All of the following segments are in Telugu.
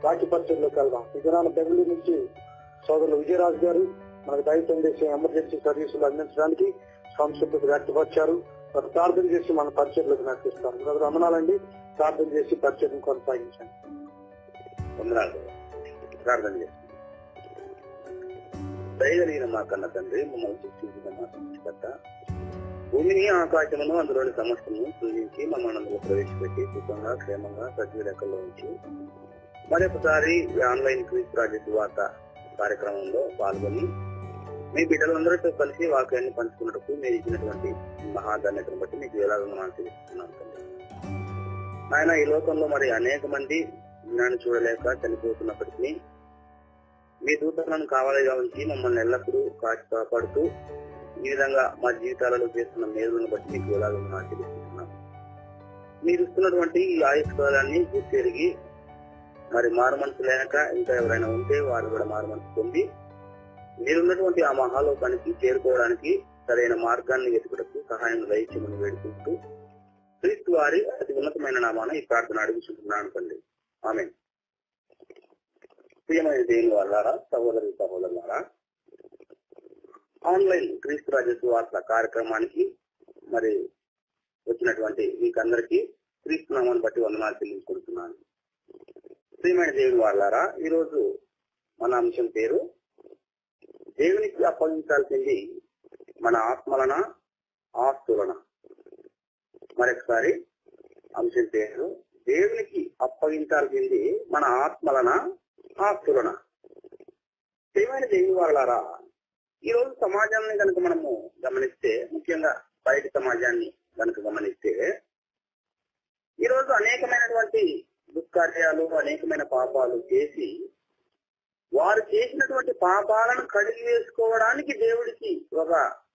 వాక్య పరిచయంలోకి వెళ్దాం ఈ దినాన బెంగళూరు నుంచి సోదరులు విజయరాజు గారు మనకు దైత్యం చేసే ఎమర్జెన్సీ సర్వీసులు అందించడానికి సంసిద్ధత వ్యక్తపరిచారు వారు ప్రార్థన చేసి మన పరిచయంలోకి నడిపిస్తారు బ్రదర్ అమనాలండి ప్రార్థన చేసి పరిచయం కొనసాగించండి వందనాలు ప్రార్థన చేస్తాం దయగలిగిన మా కన్న తండ్రి మమ్మల్ని సృష్టించిన మా సృష్టికర్త భూమిని ఆకాశమును అందులోని సమస్తము సృజించి మమ్మల్ని అందులో ప్రవేశపెట్టి సుఖంగా క్షేమంగా సజీవ లెక్కల్లో ఉంచి మరొకసారి ఈ ఆన్లైన్ క్విజ్ ప్రాజెక్ట్ వార్త కార్యక్రమంలో పాల్గొని మీ బిడ్డలందరితో కలిసి వాక్యాన్ని పంచుకున్నట్టు మీరు ఇచ్చినటువంటి మహాధన్యతను బట్టి మీకు వేలాగా తెలుస్తున్నాను తండ్రి ఆయన ఈ లోకంలో మరి అనేక మంది జ్ఞానం చూడలేక చనిపోతున్నప్పటికీ మీ దూతలను కావాలిగా ఉంచి మమ్మల్ని ఎల్లప్పుడూ కాచి కాపాడుతూ ఈ విధంగా మా జీవితాలలో చేస్తున్న మేలులను బట్టి మీకు ఎలాగో తెలుస్తున్నాం మీరు ఇస్తున్నటువంటి ఈ ఆయుష్ కాలాన్ని గుర్తెరిగి మరి మారు మనసు లేక ఇంకా ఎవరైనా ఉంటే వారు కూడా మారు మనసు పొంది మీరున్నటువంటి ఆ మహాలోకానికి చేరుకోవడానికి సరైన మార్గాన్ని వెతుకుటకు సహాయం దయచేయమని వేడుకుంటూ క్రీస్తు వారి అతి ఉన్నతమైన నామాన ఈ ప్రార్థన అడుగుతుంటున్నాను తండ్రి ఆమె ప్రియమైన దేవుని వాళ్ళారా సహోదరి సహోదరులారా ఆన్లైన్ క్రీస్తు రాజస్వ వార్త కార్యక్రమానికి మరి వచ్చినటువంటి మీకందరికీ క్రీస్తు నామాన్ని బట్టి వందనాలు చెల్లించుకుంటున్నాను ప్రియమైన దేవుని వాళ్ళారా ఈరోజు మన అంశం పేరు దేవునికి అప్పగించాల్సింది మన ఆత్మలన ఆస్తులన మరొకసారి అంశం పేరు దేవునికి అప్పగించాల్సింది మన ఆత్మలన ఆస్తులన ప్రియమైన దేవుని వాళ్ళారా ఈ రోజు సమాజాన్ని కనుక మనము గమనిస్తే ముఖ్యంగా బయట సమాజాన్ని కనుక గమనిస్తే ఈ రోజు అనేకమైనటువంటి దుష్కార్యాలు అనేకమైన పాపాలు చేసి వారు చేసినటువంటి పాపాలను కడిగి వేసుకోవడానికి దేవుడికి ఒక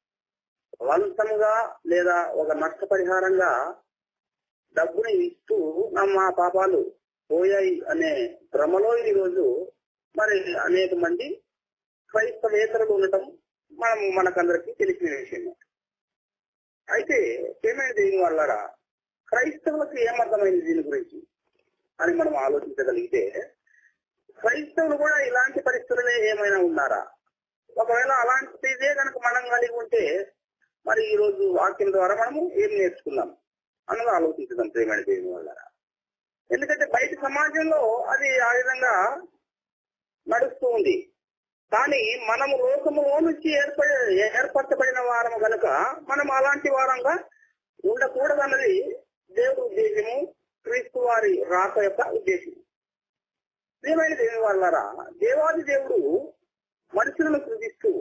లంచముగా లేదా ఒక నష్టపరిహారంగా డబ్బుని ఇస్తూ మా పాపాలు పోయాయి అనే భ్రమలో ఈ రోజు మరి అనేక మంది క్రైస్తవేతరులు ఉండటం మనం మనకందరికి తెలిసిన విషయం అయితే ఏమైనా దీని వల్లరా క్రైస్తవులకు ఏమర్థమైంది దీని గురించి అని మనం ఆలోచించగలిగితే క్రైస్తవులు కూడా ఇలాంటి పరిస్థితులే ఏమైనా ఉన్నారా ఒకవేళ అలాంటిదే కనుక మనం కలిగి ఉంటే మరి ఈ రోజు వాక్యం ద్వారా మనము ఏం నేర్చుకుందాం అన్నది ఆలోచించడం ప్రేమైన దేవుని వల్ల ఎందుకంటే బయట సమాజంలో అది ఆ విధంగా నడుస్తూ ఉంది కానీ మనము లోకములో నుంచి ఏర్పడి ఏర్పరచబడిన వారము గనుక మనం అలాంటి వారంగా ఉండకూడదన్నది దేవుడి ఉద్దేశము క్రీస్తు వారి రాక యొక్క ఉద్దేశం ప్రియమైన దేవుని వాళ్ళారా దేవాది దేవుడు మనుషులను సృజిస్తూ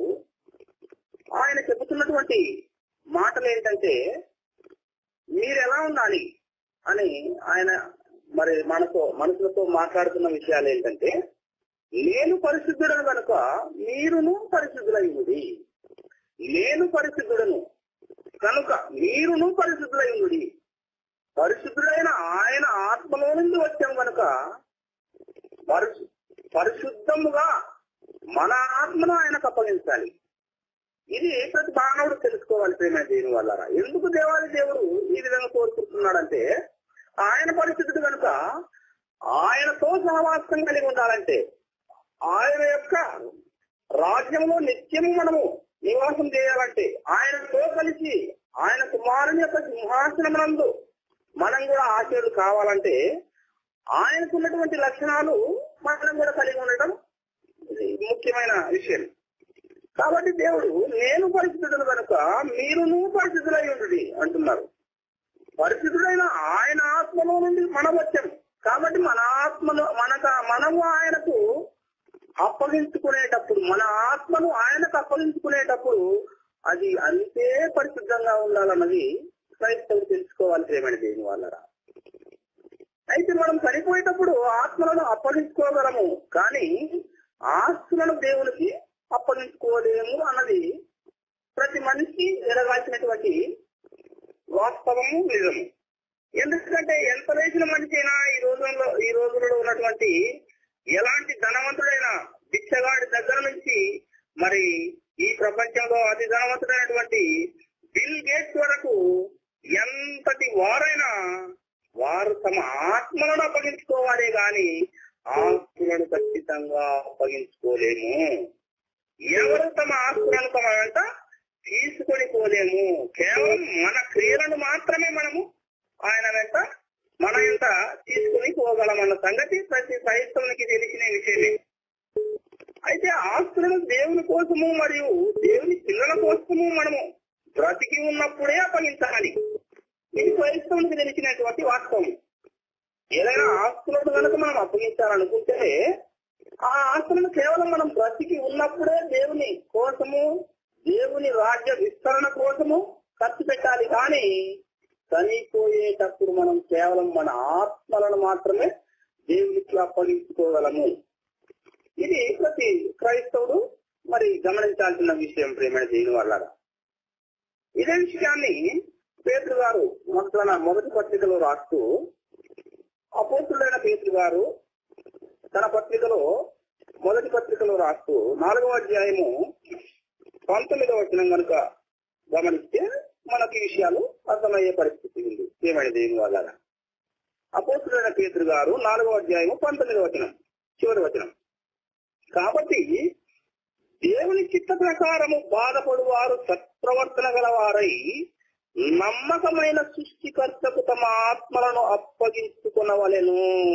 ఆయన చెబుతున్నటువంటి మాటలు ఏంటంటే మీరు ఎలా ఉండాలి అని ఆయన మరి మనతో మనుషులతో మాట్లాడుతున్న విషయాలు ఏంటంటే నేను పరిశుద్ధుడను కనుక మీరును పరిశుద్ధులైంది నేను పరిశుద్ధుడను కనుక మీరును పరిశుద్ధులైంది పరిశుద్ధుడైన ఆయన ఆత్మలో నుండి వచ్చాం కనుక పరిశు పరిశుద్ధముగా మన ఆత్మను ఆయనకు అప్పగించాలి ఇది ప్రతి మానవుడు తెలుసుకోవాలి ప్రేమ దీని వల్ల ఎందుకు దేవాది దేవుడు ఈ విధంగా కోరుకుంటున్నాడంటే ఆయన పరిస్థితుడు కనుక ఆయనతో సహవాసం కలిగి ఉండాలంటే ఆయన యొక్క రాజ్యంలో నిత్యము మనము నివాసం చేయాలంటే ఆయనతో కలిసి ఆయన కుమారుని యొక్క సింహాసనమునందు మనం కూడా ఆశయులు కావాలంటే ఆయనకున్నటువంటి లక్షణాలు మనం కూడా కలిగి ఉండటం ఇది ముఖ్యమైన విషయం కాబట్టి దేవుడు నేను పరిశుద్ధుడు కనుక మీరును పరిశుద్ధులై ఉండు అంటున్నారు పరిశుద్ధుడైన ఆయన ఆత్మలో నుండి మనం వచ్చాం కాబట్టి మన ఆత్మలో మనక మనము ఆయనకు అప్పగించుకునేటప్పుడు మన ఆత్మను ఆయనకు అప్పగించుకునేటప్పుడు అది అంతే పరిశుద్ధంగా ఉండాలన్నది క్రైస్తవులు తెలుసుకోవాలి ప్రేమైన దేని వాళ్ళరా అయితే మనం చనిపోయేటప్పుడు ఆత్మలను అప్పగించుకోగలము కానీ ఆస్తులను దేవునికి అప్పగించుకోలేము అన్నది ప్రతి మనిషి ఎరగాల్సినటువంటి వాస్తవము నిజము ఎందుకంటే ఎంత వేసిన మనిషి అయినా ఈ రోజుల్లో ఈ రోజులలో ఉన్నటువంటి ఎలాంటి ధనవంతుడైనా భిక్షగాడి దగ్గర నుంచి మరి ఈ ప్రపంచంలో అతి ధనవంతుడైనటువంటి బిల్ గేట్స్ వరకు ఎంతటి వారైనా వారు తమ ఆత్మలను అప్పగించుకోవాలే గాని ఆస్తులను ఖచ్చితంగా అప్పగించుకోలేము ఎవరు తమ ఆస్తులను తమ వెంట తీసుకొని పోలేము కేవలం మన క్రియలను మాత్రమే మనము ఆయన వెంట మన వెంట తీసుకొని పోగలమన్న సంగతి ప్రతి క్రైస్తవునికి తెలిసిన విషయమే అయితే ఆస్తులను దేవుని కోసము మరియు దేవుని పిల్లల కోసము మనము బ్రతికి ఉన్నప్పుడే అప్పగించాలి ఇది క్రైస్తవునికి తెలిసినటువంటి వాస్తవం ఏదైనా ఆస్తులను కనుక మనం అప్పగించాలనుకుంటే ఆ ఆస్తులను కేవలం మనం బ్రతికి ఉన్నప్పుడే దేవుని కోసము దేవుని రాజ్య విస్తరణ కోసము ఖర్చు పెట్టాలి కానీ చనిపోయేటప్పుడు మనం కేవలం మన ఆత్మలను మాత్రమే దేవునికి అప్పగించుకోగలము ఇది ప్రతి క్రైస్తవుడు మరి గమనించాల్సిన విషయం ప్రేమైన దేవుని వల్ల ఇదే విషయాన్ని పేతురు గారు మొదట మొదటి పత్రికలో రాస్తూ అపోతుడైన పేతురు గారు తన పత్రికలో మొదటి పత్రికలో రాస్తూ నాలుగవ అధ్యాయము పంతొమ్మిదవ వచనం కనుక గమనిస్తే మనకి ఈ విషయాలు అర్థమయ్యే పరిస్థితి ఉంది ఏమైనా దేని వల్ల అపోతుడైన పేతురు గారు నాలుగవ అధ్యాయము పంతొమ్మిదవ వచనం చివరి వచనం కాబట్టి దేవుని చిత్త ప్రకారము బాధపడువారు సత్ప్రవర్తన గలవారై నమ్మకమైన సృష్టికర్తకు తమ ఆత్మలను అప్పగించుకునవలెను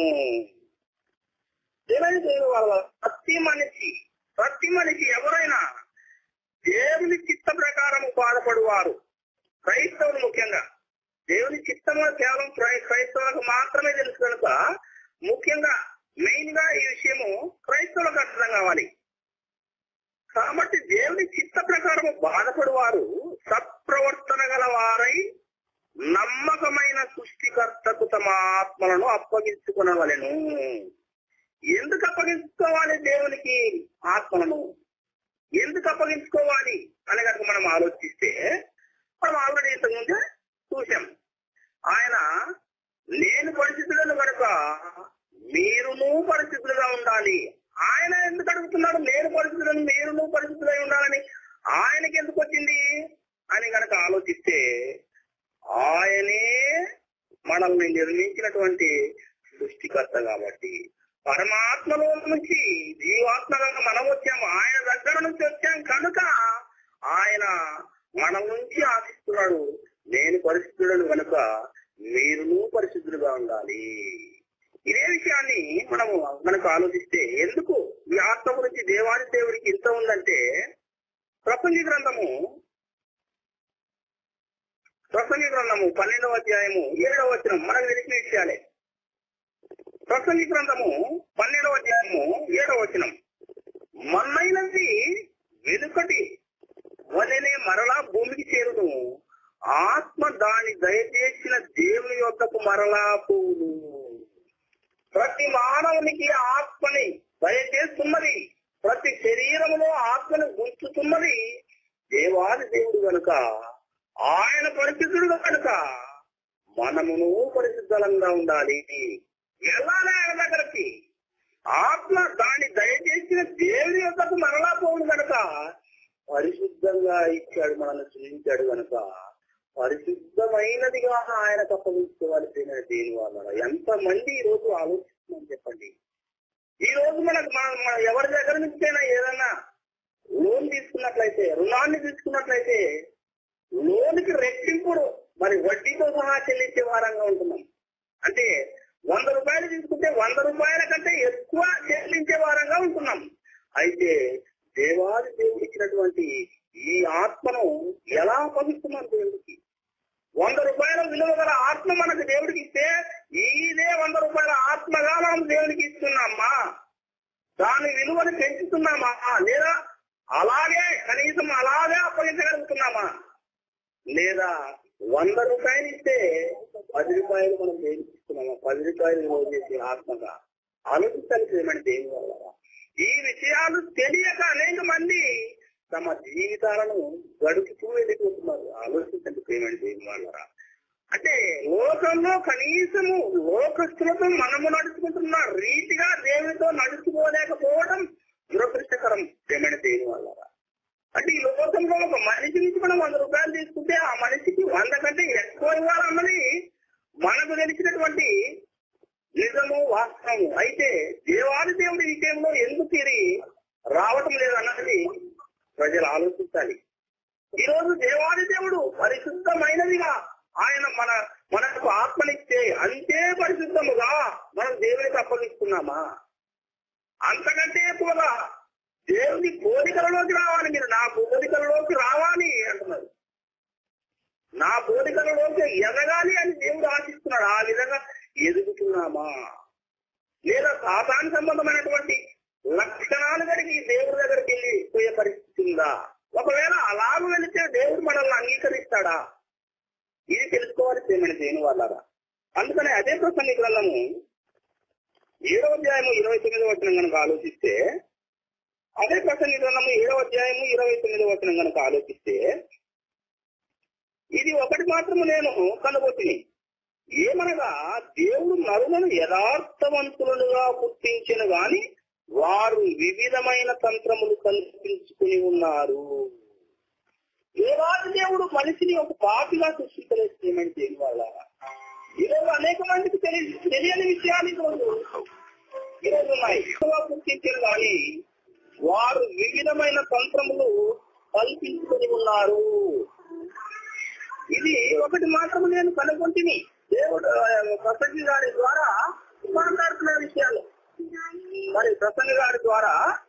దేవుని దేవుని వాళ్ళ ప్రతి మనిషి ప్రతి మనిషి ఎవరైనా దేవుని చిత్త ప్రకారము బాధపడువారు క్రైస్తవులు ముఖ్యంగా దేవుని చిత్తము కేవలం క్రై- క్రైస్తవులకు మాత్రమే తెలుసు కనుక ముఖ్యంగా మెయిన్ గా ఈ విషయము క్రైస్తవులకు అర్థం కావాలి కాబట్టి దేవుని చిత్త ప్రకారము బాధపడువారు సత్ప్రవర్తన గల వారై నమ్మకమైన సృష్టికర్తకు తమ ఆత్మలను అప్పగించుకునవలెను ఎందుకు అప్పగించుకోవాలి దేవునికి ఆత్మలను ఎందుకు అప్పగించుకోవాలి అని కనుక మనం ఆలోచిస్తే మనం ఆల్రెడీ ఇంతకుముందే చూసాం ఆయన నేను పరిస్థితులను కనుక మీరును పరిస్థితులుగా ఉండాలి ఆయన ఎందుకు అడుగుతున్నాడు నేను పరిస్థితులను మీరును పరిస్థితులై ఉండాలని ఆయనకి ఎందుకు వచ్చింది అని కనుక ఆలోచిస్తే ఆయనే మనల్ని నిర్మించినటువంటి సృష్టికర్త కాబట్టి పరమాత్మలో నుంచి జీవాత్మగా మనం వచ్చాము ఆయన దగ్గర నుంచి వచ్చాం కనుక ఆయన మన నుంచి ఆశిస్తున్నాడు నేను పరిశుద్ధుడను కనుక మీరును పరిశుద్ధులుగా ఉండాలి ఇదే విషయాన్ని మనము మనకు ఆలోచిస్తే ఎందుకు ఈ ఆత్మ గురించి దేవాది దేవుడికి ఇంత ఉందంటే ప్రపంచ గ్రంథము ప్రసంగి గ్రంథము పన్నెండవ అధ్యాయము ఏడవ వచనం మనకు తెలిసిన విషయాలే ప్రసంగి గ్రంథము పన్నెండవ అధ్యాయము ఏడవ వచనం మన్నైనది వెనుకటి వలనే మరలా భూమికి చేరును ఆత్మ దాని దయచేసిన దేవుని యొక్కకు మరలా పోవును ప్రతి మానవునికి ఆత్మని దయచేస్తున్నది ప్రతి శరీరములో ఆత్మను గుంచుతున్నది దేవాది దేవుడు గనుక ఆయన పరిశుద్ధుడు కనుక మనమును పరిశుద్ధంగా ఉండాలి వెళ్ళాలి ఆయన దగ్గరకి ఆత్మ దాన్ని దయచేసిన దేవుని యొక్కకు మరలా పోవును కనుక పరిశుద్ధంగా ఇచ్చాడు మనల్ని సృజించాడు కనుక పరిశుద్ధమైనదిగా ఆయన తప్పగించుకోవాలి ప్రేమ దేని వల్ల ఎంత మంది ఈ రోజు ఆలోచిస్తున్నాం చెప్పండి ఈ రోజు మనకు మన- మన ఎవరి దగ్గర నుంచైనా ఏదన్నా లోన్ తీసుకున్నట్లయితే రుణాన్ని తీసుకున్నట్లయితే లోన్కి రెట్టింపుడు మరి వడ్డీతో సహా చెల్లించే వారంగా ఉంటున్నాం అంటే వంద రూపాయలు తీసుకుంటే వంద రూపాయల కంటే ఎక్కువ చెల్లించే వారంగా ఉంటున్నాం అయితే దేవాది దేవుడు ఇచ్చినటువంటి ఈ ఆత్మను ఎలా అప్పగిస్తున్నాం దేవుడికి వంద రూపాయల విలువ గల ఆత్మ మనకు దేవుడికి ఇస్తే ఇదే వంద రూపాయల ఆత్మగా మనం దేవుడికి ఇస్తున్నామా దాని విలువను పెంచుతున్నామా లేదా అలాగే కనీసం అలాగే అప్పగించగలుగుతున్నామా లేదా వంద రూపాయలు ఇస్తే పది రూపాయలు మనం దేవుడికి ఇస్తున్నామా పది రూపాయలు విలువ చేసే ఆత్మగా ఆలోచించాలి ఏమంటే దేని వల్ల ఈ విషయాలు తెలియక అనేక మంది తమ జీవితాలను గడుపుతూ వెళ్ళిపోతున్నారు ఆలోచించండి పేమెంట్ దేని వల్ల అంటే లోకంలో కనీసము లోకస్తులతో మనము నడుచుకుంటున్న రీతిగా దేవునితో నడుచుకోలేకపోవడం దురదృష్టకరం పేమెంట్ దేని వల్ల అంటే ఈ లోకంలో ఒక మనిషి నుంచి మనం వంద రూపాయలు తీసుకుంటే ఆ మనిషికి వంద కంటే ఎక్కువ ఇవ్వాలన్నది మనకు తెలిసినటువంటి నిజము వాస్తవము అయితే దేవాది దేవుడి విషయంలో ఎందుకు ఇది రావటం లేదు అన్నది ప్రజలు ఆలోచించాలి ఈ రోజు దేవాది దేవుడు పరిశుద్ధమైనదిగా ఆయన మన మనకు ఆత్మనిచ్చే అంతే పరిశుద్ధముగా మనం దేవునికి అప్పగిస్తున్నామా అంతకంటే ఎక్కువగా దేవుని పోలికలలోకి రావాలి మీరు నా పోలికలలోకి రావాలి అంటున్నారు నా పోలికలలోకి ఎదగాలి అని దేవుడు ఆశిస్తున్నాడు ఆ విధంగా ఎదుగుతున్నామా లేదా సాధారణ సంబంధమైనటువంటి లక్షణాలు కలిగి దేవుడి దగ్గరికి వెళ్ళి పోయే పరిస్థితి ఉందా ఒకవేళ అలాగ వెళితే దేవుడు మనల్ని అంగీకరిస్తాడా ఇది తెలుసుకోవాల్సి ఏమైనా చేయని వాళ్ళరా అందుకని అదే ప్రసంగ గ్రంథము ఏడవ అధ్యాయము ఇరవై తొమ్మిది వచ్చిన కనుక ఆలోచిస్తే అదే ప్రసంగ గ్రంథము ఏడవ అధ్యాయము ఇరవై తొమ్మిది వచ్చిన కనుక ఆలోచిస్తే ఇది ఒకటి మాత్రము నేను కనుగొట్టిని ఏమనగా దేవుడు నరులను యథార్థవంతులుగా పుట్టించిన గాని వారు వివిధమైన తంత్రములు కల్పించుకుని ఉన్నారు దేవాది దేవుడు మనిషిని ఒక పాపిగా సృష్టించలేదు ఏమని చేయని వాళ్ళ ఈరోజు అనేక మందికి తెలియ తెలియని విషయాలు ఈరోజు ఈరోజు ఉన్నాయి ఎక్కువగా పుట్టించారు కానీ వారు వివిధమైన తంత్రములు కల్పించుకొని ఉన్నారు ఇది ఒకటి మాత్రము నేను కనుగొంటిని దేవుడు ఆ, ప్రసంగి గారి ద్వారా మాట్లాడుతున్న విషయాలు మరి ప్రసంగి గారి ద్వారా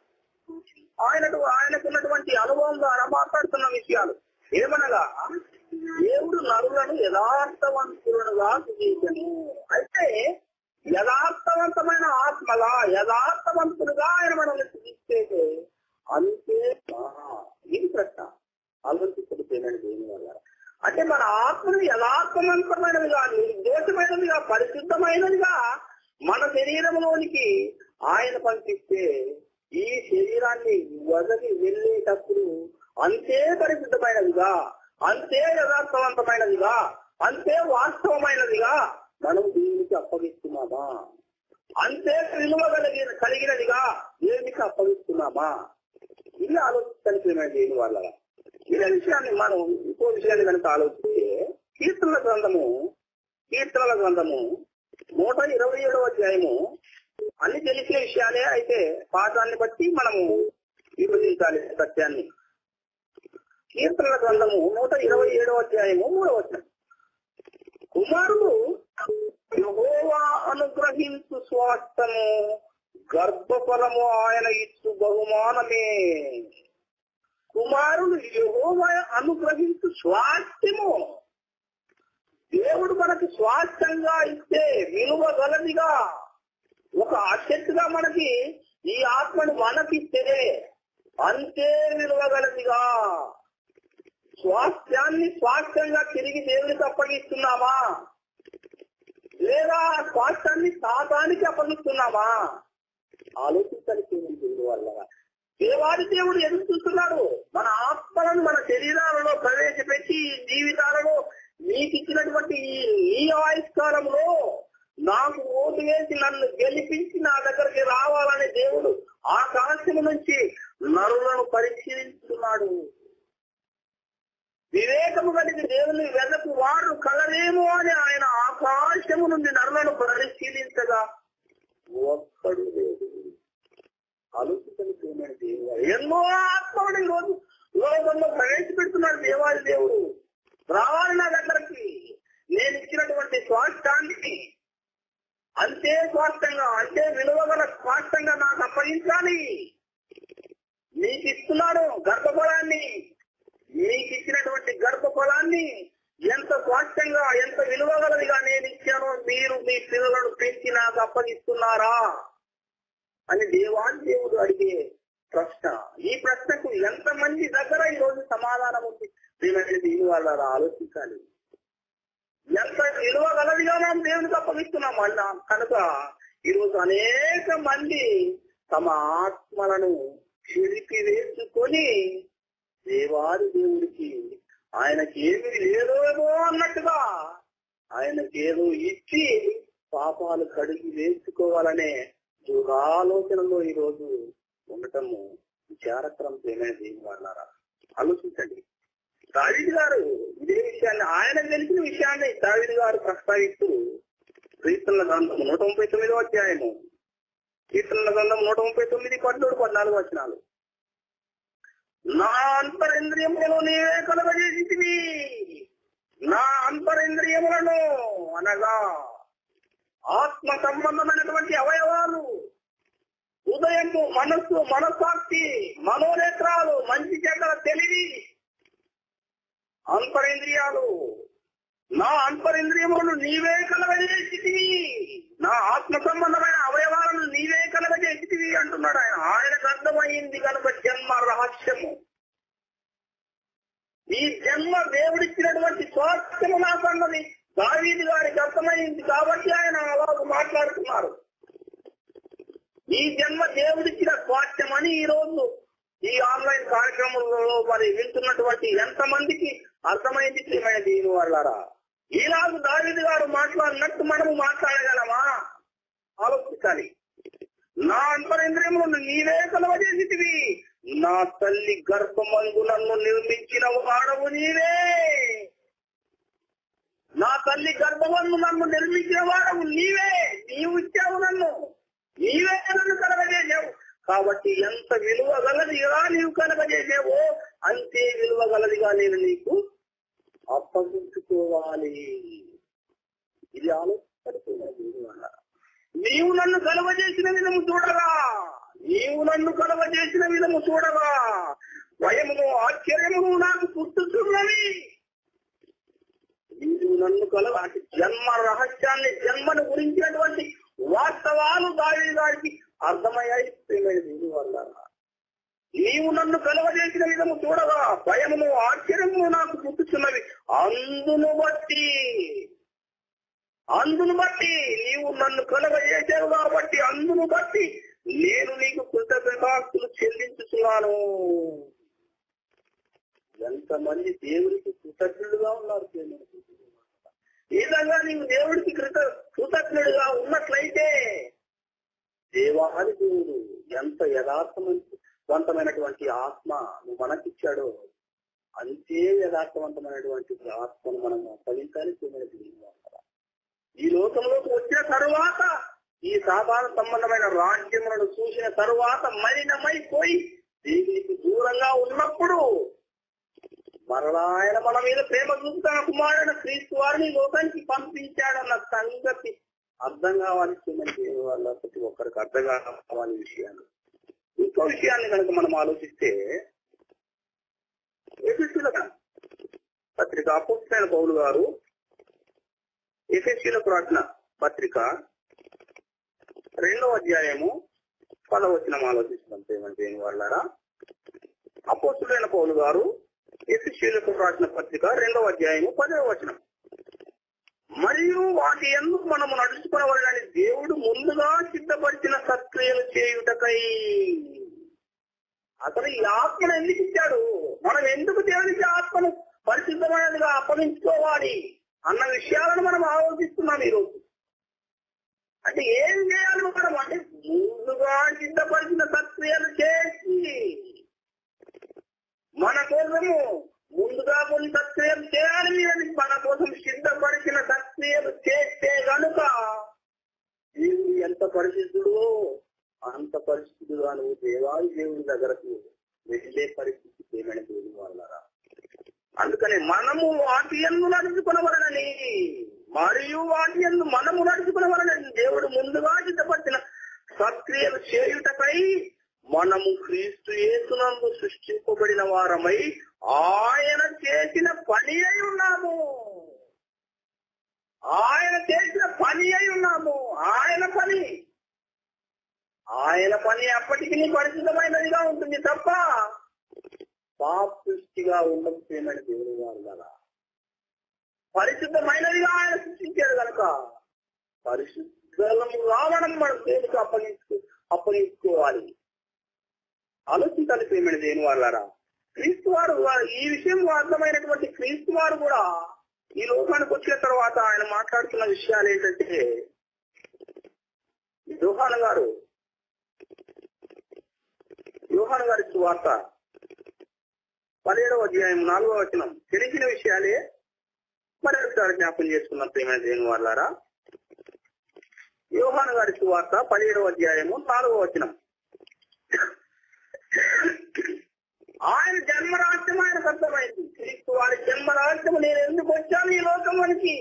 ఆయనకు ఆయనకున్నటువంటి అనుభవం ద్వారా మాట్లాడుతున్న విషయాలు ఏమనగా దేవుడు నరులను యథార్థవంతులుగా సృజించను అయితే యథార్థవంతమైన ఆత్మగా యథార్థవంతులుగా ఆయన మనల్ని సృజిస్తే అంతే ఇది ప్రశ్న ఆలోచించకపోయినాడు దేని వల్ల అంటే మన ఆత్మను యథార్థవంతమైనదిగా నిర్దోషమైనదిగా పరిశుద్ధమైనదిగా మన శరీరంలోనికి ఆయన పంపిస్తే ఈ శరీరాన్ని వదిలి వెళ్ళేటప్పుడు అంతే పరిశుద్ధమైనదిగా అంతే యథార్థవంతమైనదిగా అంతే వాస్తవమైనదిగా మనం దేవునికి అప్పగిస్తున్నామా అంతే విలువ కలిగిన కలిగినదిగా దేవునికి అప్పగిస్తున్నామా ఇది ఆలోచించడానికి దేని వల్ల ఇదే విషయాన్ని మనం ఇంకో విషయాన్ని కనుక ఆలోచిస్తే కీర్తనల గ్రంథము కీర్తనల గ్రంథము నూట ఇరవై ఏడవ అధ్యాయము అన్ని తెలిసిన విషయాలే అయితే పాఠాన్ని బట్టి మనము విభజించాలి సత్యాన్ని కీర్తనల గ్రంథము నూట ఇరవై ఏడవ అధ్యాయము మూడవ వచనం కుమారుడు యెహోవా అనుగ్రహించు స్వాస్థము గర్భఫలము ఆయన ఇచ్చు బహుమానమే కుమారుడు యెహోవా అనుగ్రహించు స్వాస్థ్యము దేవుడు మనకి స్వాస్థ్యంగా ఇస్తే విలువ గలదిగా ఒక అసెట్గా మనకి ఈ ఆత్మను మనకిస్తే అంతే విలువ గలదిగా స్వాస్థ్యాన్ని స్వాస్థ్యంగా తిరిగి దేవునికి అప్పగిస్తున్నామా లేదా ఆ స్వాస్థ్యాన్ని సాతానికి అప్పగిస్తున్నామా ఆలోచించాలి దేవుని వల్ల దేవాది దేవుడు ఎదురు చూస్తున్నాడు మన ఆత్మలను మన శరీరాలలో ప్రవేశపెట్టి ఈ జీవితాలలో నీకు ఇచ్చినటువంటి ఈ ఈ ఆయుష్కాలంలో నాకు ఓటు వేసి నన్ను గెలిపించి నా దగ్గరికి రావాలని దేవుడు ఆకాశము నుంచి నరులను పరిశీలిస్తున్నాడు వివేకము కలిగి దేవుని వెనకు వారు కలరేమో అని ఆయన ఆకాశము నుండి నరులను పరిశీలించగా ఒక్కడు లేదు ఆలోచించని దేవుడు దేవుడు ఎన్నో ఆత్మలు ఈ రోజు లోకంలో ప్రవేశపెడుతున్నాడు దేవాది దేవుడు రావాలి నా దగ్గరికి నేను ఇచ్చినటువంటి స్వాస్థాన్ని అంతే స్వాస్థంగా అంతే విలువగల స్వాస్థంగా నాకు అప్పగించాలి నీకు ఇస్తున్నాడు గర్భఫలాన్ని నీకు ఇచ్చినటువంటి గర్భఫలాన్ని ఎంత స్వాస్థ్యంగా ఎంత విలువగలదిగా నేను ఇచ్చానో మీరు మీ పిల్లలను పెంచి నాకు అప్పగిస్తున్నారా అని దేవాన్ దేవుడు అడిగే ప్రశ్న ఈ ప్రశ్నకు ఎంత మంది దగ్గర ఈ రోజు సమాధానం ఉంది దీని దీని వాళ్ళ ఆలోచించాలి ఎంత విలువ గలదిగా మనం దేవునికి అప్పగిస్తున్నాం అన్న కనుక ఈరోజు అనేక మంది తమ ఆత్మలను చిరిపి వేసుకొని దేవాది దేవుడికి ఆయనకి ఏమి లేదేమో అన్నట్టుగా ఆయనకి ఏదో ఇచ్చి పాపాలు కడిగి వేసుకోవాలనే దురాలోచనలో ఈ రోజు ఉండటము విచారకరం ఏమైనది వాళ్ళారా ఆలోచించండి దావిది గారు ఇదే విషయాన్ని ఆయన తెలిసిన విషయాన్ని దావిది గారు ప్రస్తావిస్తూ కీర్తనల గ్రంథము నూట ముప్పై తొమ్మిదో అధ్యాయము కీర్తనల గ్రంథం నూట ముప్పై తొమ్మిది పద్మూడు పద్నాలుగు వచనాలు నా అంతరింద్రియములను నీవే కలగజేసితివి నా అంతరింద్రియములను అనగా ఆత్మ సంబంధమైనటువంటి అవయవాలు హృదయము మనస్సు మనస్సాక్షి మనోనేత్రాలు మంచి చెడ్డల తెలివి అంతరింద్రియాలు నా అంతరింద్రియములను నీవే కలగజేసితివి నా ఆత్మ సంబంధమైన అవయవాలను నీవే కలగజేసితివి అంటున్నాడు ఆయన ఆయనకు అర్థమైంది కనుక జన్మ రహస్యము ఈ జన్మ దేవుడిచ్చినటువంటి స్వాస్థ్యము నాకన్నది దావీది గారికి అర్థమైంది కాబట్టి ఆయన అలాగ మాట్లాడుతున్నారు ఈ జన్మ దేవుడిచ్చిన స్వాస్థ్యం అని ఈ రోజు ఈ ఆన్లైన్ కార్యక్రమంలో మరి వింటున్నటువంటి ఎంతమందికి అర్థమైంది ప్రియమైన దీని వాళ్ళరా ఈలాగు దావిది గారు మాట్లాడినట్టు మనము మాట్లాడగలమా ఆలోచించాలి నా అంతరింద్రియములను నీవే కలవజేసితివి నా తల్లి గర్భమందు నన్ను నిర్మించిన వాడవు నీవే నా తల్లి గర్భమందు నన్ను నిర్మించిన వాడవు నీవే నీవు ఇచ్చావు నన్ను నీవే నన్ను కలగజేసావు కాబట్టి ఎంత విలువ గలదిగా నీవు కలగజేసావో అంతే విలువ గలదిగా నేను నీకు అప్పగించుకోవాలి ఇది ఆలోచించుకోవాలి నీవు నన్ను కలవజేసిన విధము చూడగా నీవు నన్ను కలవజేసిన విధము చూడగా భయమును ఆశ్చర్యమును నాకు పుట్టుతున్నవి నీవు నన్ను కలవ అంటే జన్మ రహస్యాన్ని జన్మను గురించినటువంటి వాస్తవాలు దావి గారికి అర్థమయ్యాయి దీని వల్ల నీవు నన్ను కలవజేసిన విధము చూడగా భయమును ఆశ్చర్యమును నాకు పుట్టుతున్నవి అందును బట్టి అందును బట్టి నీవు నన్ను కలగజేశావు కాబట్టి అందును బట్టి నేను నీకు కృతజ్ఞతాస్తులు చెల్లించుతున్నాను ఎంతమంది దేవుడికి కృతజ్ఞుడుగా ఉన్నారు దేవునికి. ఈ విధంగా నీవు దేవుడికి కృత కృతజ్ఞుడుగా ఉన్నట్లయితే దేవాది దేవుడు ఎంత యథార్థవంతమైనటువంటి ఆత్మ నువ్వు మనకిచ్చాడో అంతే యథార్థవంతమైనటువంటి ఆత్మను మనం ఫలించాలి ఈ లోకంలోకి వచ్చిన తరువాత ఈ సాధారణ సంబంధమైన రాజ్యములను చూసిన తరువాత మలినమైపోయి దేవునికి దూరంగా ఉన్నప్పుడు మరలా ఆయన మన మీద ప్రేమ చూపుతున్న కుమారుడు క్రీస్తు వారిని లోకానికి పంపించాడన్న సంగతి అర్థం కావాలి దేవుని వల్ల ప్రతి ఒక్కరికి అర్థం కావాలి విషయాలు ఇంకో విషయాన్ని కనుక మనం ఆలోచిస్తే ఎఫ్ఎస్సీల పత్రిక అపోస్తైన పౌలు గారు ఎఫ్ఎస్సీలకు రాసిన పత్రిక రెండవ అధ్యాయము పదవచనం ఆలోచిస్తున్నాం ఏమంటే దేని వాళ్ళారా అపోస్తుడైన పౌలు గారు ఎఫ్ఎస్సీలకు రాసిన పత్రిక రెండవ అధ్యాయము పదవ వచనం మరియు వాటి ఎందుకు మనము నడుచుకునవలని దేవుడు ముందుగా సిద్ధపరిచిన సత్క్రియలు చేయుటకై అతను ఈ ఆత్మను ఎందుకు ఇచ్చాడు మనం ఎందుకు దేవునికి ఆత్మను పరిశుద్ధమైనదిగా అప్పగించుకోవాలి అన్న విషయాలను మనం ఆలోచిస్తున్నాం ఈరోజు అంటే ఏం చేయాలి మనం అంటే ముందుగా సిద్ధపరిచిన సత్క్రియలు చేసి మన కోసము ముందుగా కొన్ని సత్క్రియలు చేయాలి మీరు మన కోసం సిద్ధపరిచిన సత్క్రియలు చేస్తే గనుక దేవుడు ఎంత పరిశుద్ధుడు అంత పరిశుద్ధుడుగా నువ్వు దేవాది దేవుని దగ్గరకు వెళ్ళే పరిస్థితి ఏమైనా దేవుని వాళ్ళరా అందుకని మనము వాటి ఎందు నడుచుకునవలనని మరియు వాటి ఎందు మనము నడుచుకునవలనని దేవుడు ముందుగా సిద్ధపరిచిన సత్క్రియలు చేయుటకై మనము క్రీస్తు యేసునందు సృష్టింపబడిన వారమై ఆయన చేసిన పని అయి ఉన్నాము ఆయన చేసిన పని అయి ఉన్నాము ఆయన పని ఆయన పని ఎప్పటికీ పరిశుద్ధమైనదిగా ఉంటుంది తప్ప పాపృష్టిగా ఉండదు చేయమని దేవుడు గారు కదా పరిశుద్ధమైనదిగా ఆయన సృష్టించాడు కనుక పరిశుద్ధముగా మనం మనం దేవుడికి అప్పగించుకో అప్పగించుకోవాలి ఆలోచించాలి ప్రేమని దేని వాళ్ళరా క్రీస్తు వారు ఈ విషయం అర్థమైనటువంటి క్రీస్తు వారు కూడా ఈ లోకానికి వచ్చిన తర్వాత ఆయన మాట్లాడుతున్న విషయాలు ఏంటంటే యోహాన్ గారు యోహాన్ గారి వార్త పదిహేడవ అధ్యాయం నాలుగవ వచనం తెలిసిన విషయాలే మరి ఒకసారి జ్ఞాపం చేసుకున్న ప్రేమ దేని వాళ్ళారా యోహాను గారి సువార్త పదిహేడవ అధ్యాయము నాలుగవ వచనం ఆయన జన్మరాజ్యం ఆయనకు అర్థమైంది క్రీస్తు వారి జన్మరాజ్యము నేను ఎందుకు వచ్చాను ఈ లోకంలోనికి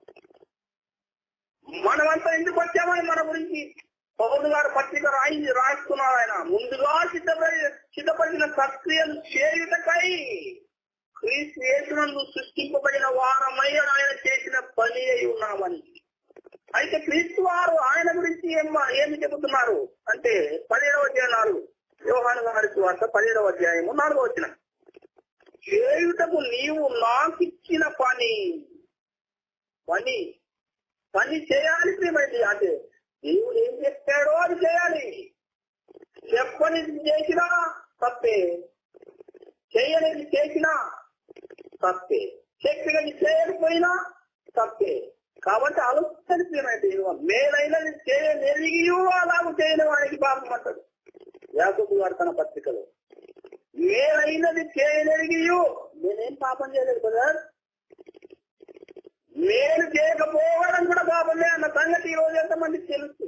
మనమంతా ఎందుకు వచ్చామని మన గురించి పౌరుడు గారు పత్రిక రాయి రాస్తున్నారు ఆయన ముందుగా సిద్ధపడి సిద్ధపడిన ప్రక్రియలు చేయుటకై క్రీస్తు యేసునందు సృష్టింపబడిన వారమై ఆయన చేసిన పని అయి ఉన్నామని అయితే క్రీస్తు వారు ఆయన గురించి ఏం ఏమి చెబుతున్నారు అంటే పదిహేడవ అధ్యాయం నాలుగు యోహాను గారి వార్త పదిహేడవ అధ్యాయము నాలుగవ వచ్చిన చేయుటకు నీవు నాకిచ్చిన పని పని పని చేయాలి ప్రియమైంది అంటే దేవుడు ఏం చెప్పాడో అది చేయాలి చెప్పనిది చేసినా తప్పే చేయనిది చేసినా తప్పే చెప్పినది చేయకపోయినా తప్పే కాబట్టి ఆలోచన ప్రియమైంది మేలైనది చేయనెరిగియు అలాగూ చేయని వాడికి పాపం అంటాడు యాకబు గారు తన పత్రికలో మేలైనది చేయనెరిగియు నేనేం పాపం చేయలేదు కదా మేలు చేయకపోవడం కూడా పాపమే అన్న సంగతి ఈ రోజు ఎంతమందికి తెలుసు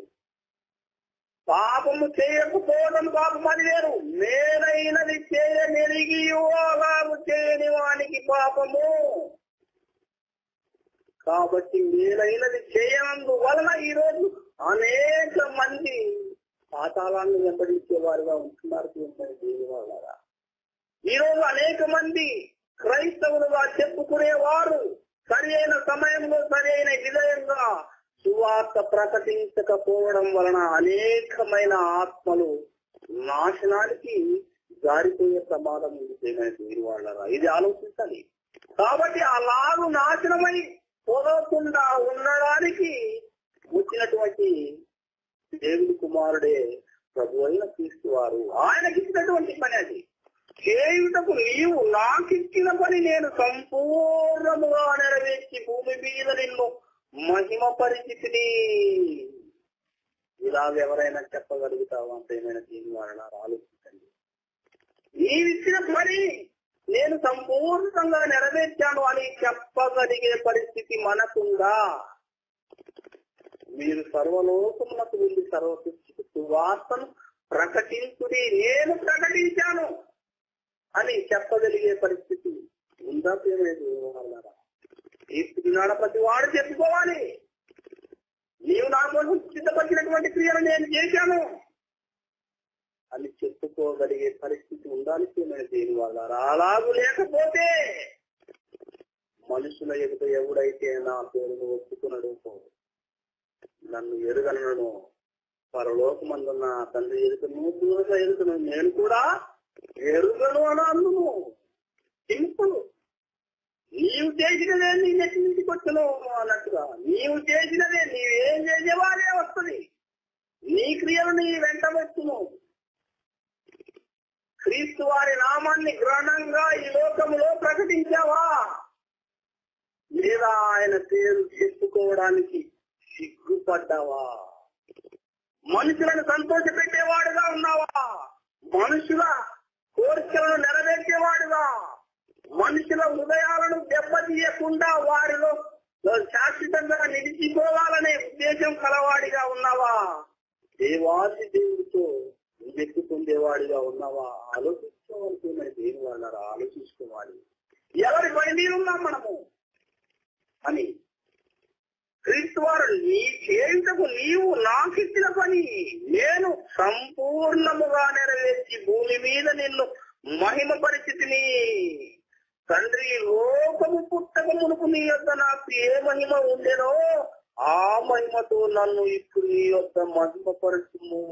పాపము చేయకపోవడం పాపం అది వేరు మేలైనది చేయనెరిగి అలాగు చేయని వానికి పాపము కాబట్టి మేలైనది చేయనందు వలన ఈ రోజు అనేక మంది పాతాళాన్ని వెంబడించే వారుగా ఉంటున్నారు దేవుని వాళ్ళారా ఈ రోజు అనేక మంది క్రైస్తవులుగా చెప్పుకునేవారు సరి అయిన సమయంలో సరి అయిన విధంగా సువార్త ప్రకటించకపోవడం వలన అనేకమైన ఆత్మలు నాశనానికి జారిపోయే ప్రమాదం ఉంది దేవుని వాళ్ళరా ఇది ఆలోచించాలి కాబట్టి అలాగు నాశనమై పోకుండా ఉండడానికి వచ్చినటువంటి దేవుడి కుమారుడే ప్రభు అయిన క్రీస్తు వారు ఆయనకి ఇచ్చినటువంటి పని అది చేయుటకు నీవు నాకిచ్చిన పని నేను సంపూర్ణముగా నెరవేర్చి భూమి మీద నిన్ను మహిమ పరిస్థితిని ఇలాగ ఎవరైనా చెప్పగలుగుతావా అంత ఏమైనా దీని వలన ఆలోచించండి నీవిచ్చిన పని నేను సంపూర్ణంగా నెరవేర్చాను అని చెప్పగలిగే పరిస్థితి మనకుందా మీరు సర్వలోకములకు వెళ్ళి సర్వ సృష్టికి సువార్తను ప్రకటించుడి నేను ప్రకటించాను అని చెప్పగలిగే పరిస్థితి ఉందా పేరేది వాళ్ళరా ఈ నాడ ప్రతి వాడు చెప్పుకోవాలి నీవు నా కోసం సిద్ధపరిచినటువంటి క్రియలు నేను చేశాను అని చెప్పుకోగలిగే పరిస్థితి ఉండాలి నేను దేని వాళ్ళ అలాగూ లేకపోతే మనుషుల ఎదుట ఎవడైతే నా పేరును ఒప్పుకునడు నన్ను ఎరుగనను పరలోకమందున్న తండ్రి ఎదుగును దూరంగా ఎదుగును నేను కూడా ఎరుగను అని అందును సింపుల్ నీవు చేసినదే నీ నెట్టి నుంచికి వచ్చును అన్నట్టుగా నీవు చేసినదే నీవేం చేసేవాడే వస్తుంది నీ క్రియలు నీ వెంట వచ్చును క్రీస్తు వారి నామాన్ని గ్రహణంగా ఈ లోకములో ప్రకటించావా లేదా ఆయన పేరు చెప్పుకోవడానికి సిగ్గుపడ్డావా మనుషులను సంతోష పెట్టేవాడుగా ఉన్నావా మనుషుల కోరికలను నెరవేర్చేవాడుగా మనుషుల హృదయాలను దెబ్బతీయకుండా వారిలో శాశ్వతంగా నిలిచిపోవాలనే ఉద్దేశం కలవాడిగా ఉన్నావా దేవాది దేవుడితో వ్యక్తి పొందేవాడిగా ఉన్నావా ఆలోచించుకోవాలి మరి దేని వాళ్ళారా ఆలోచించుకోవాలి ఎవరి పని మీద ఉన్నాం మనము అని క్రీస్తు వారు నీ చేయుటకు నీవు నాకిచ్చిన పని నేను సంపూర్ణముగా నెరవేర్చి భూమి మీద నిన్ను మహిమ పరిస్థితిని తండ్రి లోకము పుట్టక మునుపు నీ యొక్క నాకు ఏ మహిమ ఉండేనో ఆ మహిమతో నన్ను ఇప్పుడు నీ యొక్క మహిమ పరచుము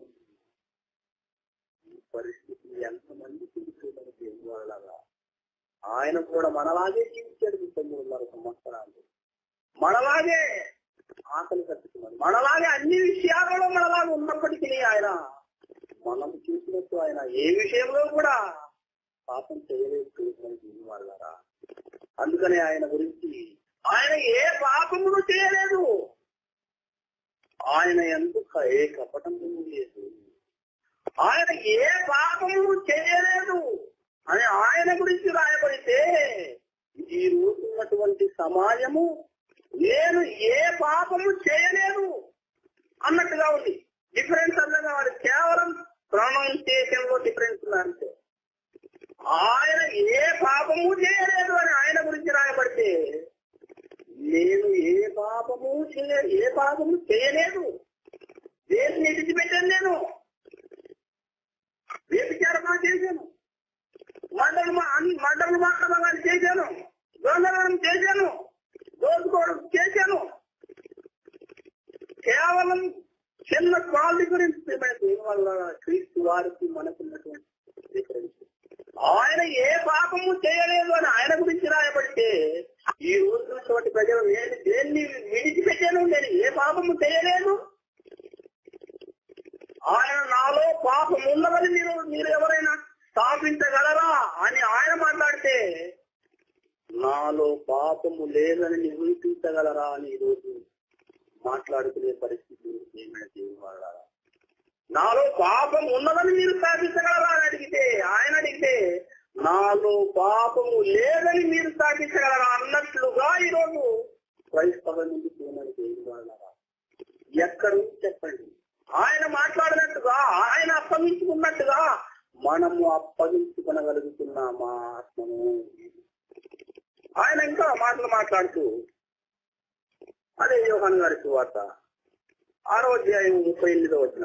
ఈ పరిస్థితి ఎంతమంది తెలుసుకున్నారు దేవుని వాళ్ళగా ఆయన కూడా మనలాగే జీవించాడు తొమ్మిదిన్నర సంవత్సరాలు మనలాగే ఆకలి కట్టుకున్నాడు మనలాగే అన్ని విషయాలలో మనలాగా ఉన్నప్పటికీ ఆయన మనం చూసినట్టు ఆయన ఏ విషయంలో కూడా పాపం చేయలేదు దీని వాళ్ళరా అందుకని ఆయన గురించి ఆయన ఏ పాపమును చేయలేదు ఆయన ఎందుకు ఏ కపటము లేదు ఆయన ఏ పాపము చేయలేదు అని ఆయన గురించి రాయబడితే ఈ రోజు ఉన్నటువంటి సమాజము నేను ఏ పాపము చేయలేదు అన్నట్టుగా ఉంది డిఫరెన్స్ అర్థం కావాలి కేవలం ప్రొనౌన్సియేషన్ లో డిఫరెన్స్ ఉంది అంతే ఆయన ఏ పాపము చేయలేదు అని ఆయన గురించి రాయబడితే నేను ఏ పాపము చేయ ఏ పాపము చేయలేదు దేన్ని విడిచిపెట్టాను నేను వ్యభిచారమా చేశాను మండలు మండలు మాట్లాడాలని చేశాను దొంగతనం చేశాను దోచుకోవడం చేశాను కేవలం చిన్న క్వాలిటీ గురించి మనకి వల్ల క్రీస్తు వారికి మనకున్నటువంటి డిఫరెన్స్ ఆయన ఏ పాపము చేయలేదు అని ఆయన గురించి రాయబడితే ఈ రోజున్నటువంటి ప్రజలు నేను దేన్ని విడిచిపెట్టాను నేను ఏ పాపము చేయలేదు ఆయన నాలో పాపం ఉన్నదని మీరు మీరు ఎవరైనా స్థాపించగలరా అని ఆయన మాట్లాడితే నాలో పాపము లేదని నిరూపించగలరా అని ఈరోజు మాట్లాడుకునే పరిస్థితి ఏమైనా చేయగలరా నాలో పాపం ఉన్నదని మీరు స్థాపించగలరా అని అడిగితే ఆయన అడిగితే నాలో పాపము లేదని మీరు స్థాపించగలరా అన్నట్లుగా ఈరోజు క్రైస్తవ నుండి ఏమైనా చేయగలరా ఎక్కడ చెప్పండి ఆయన మాట్లాడినట్టుగా ఆయన అప్పగించుకున్నట్టుగా మనము అప్పగించుకొనగలుగుతున్నామా ఆత్మను ఆయన ఇంకా మాటలు మాట్లాడుతూ అదే యోహాన్ గారి వార్త ఆరో అధ్యాయం ముప్పై ఎనిమిదో వచ్చిన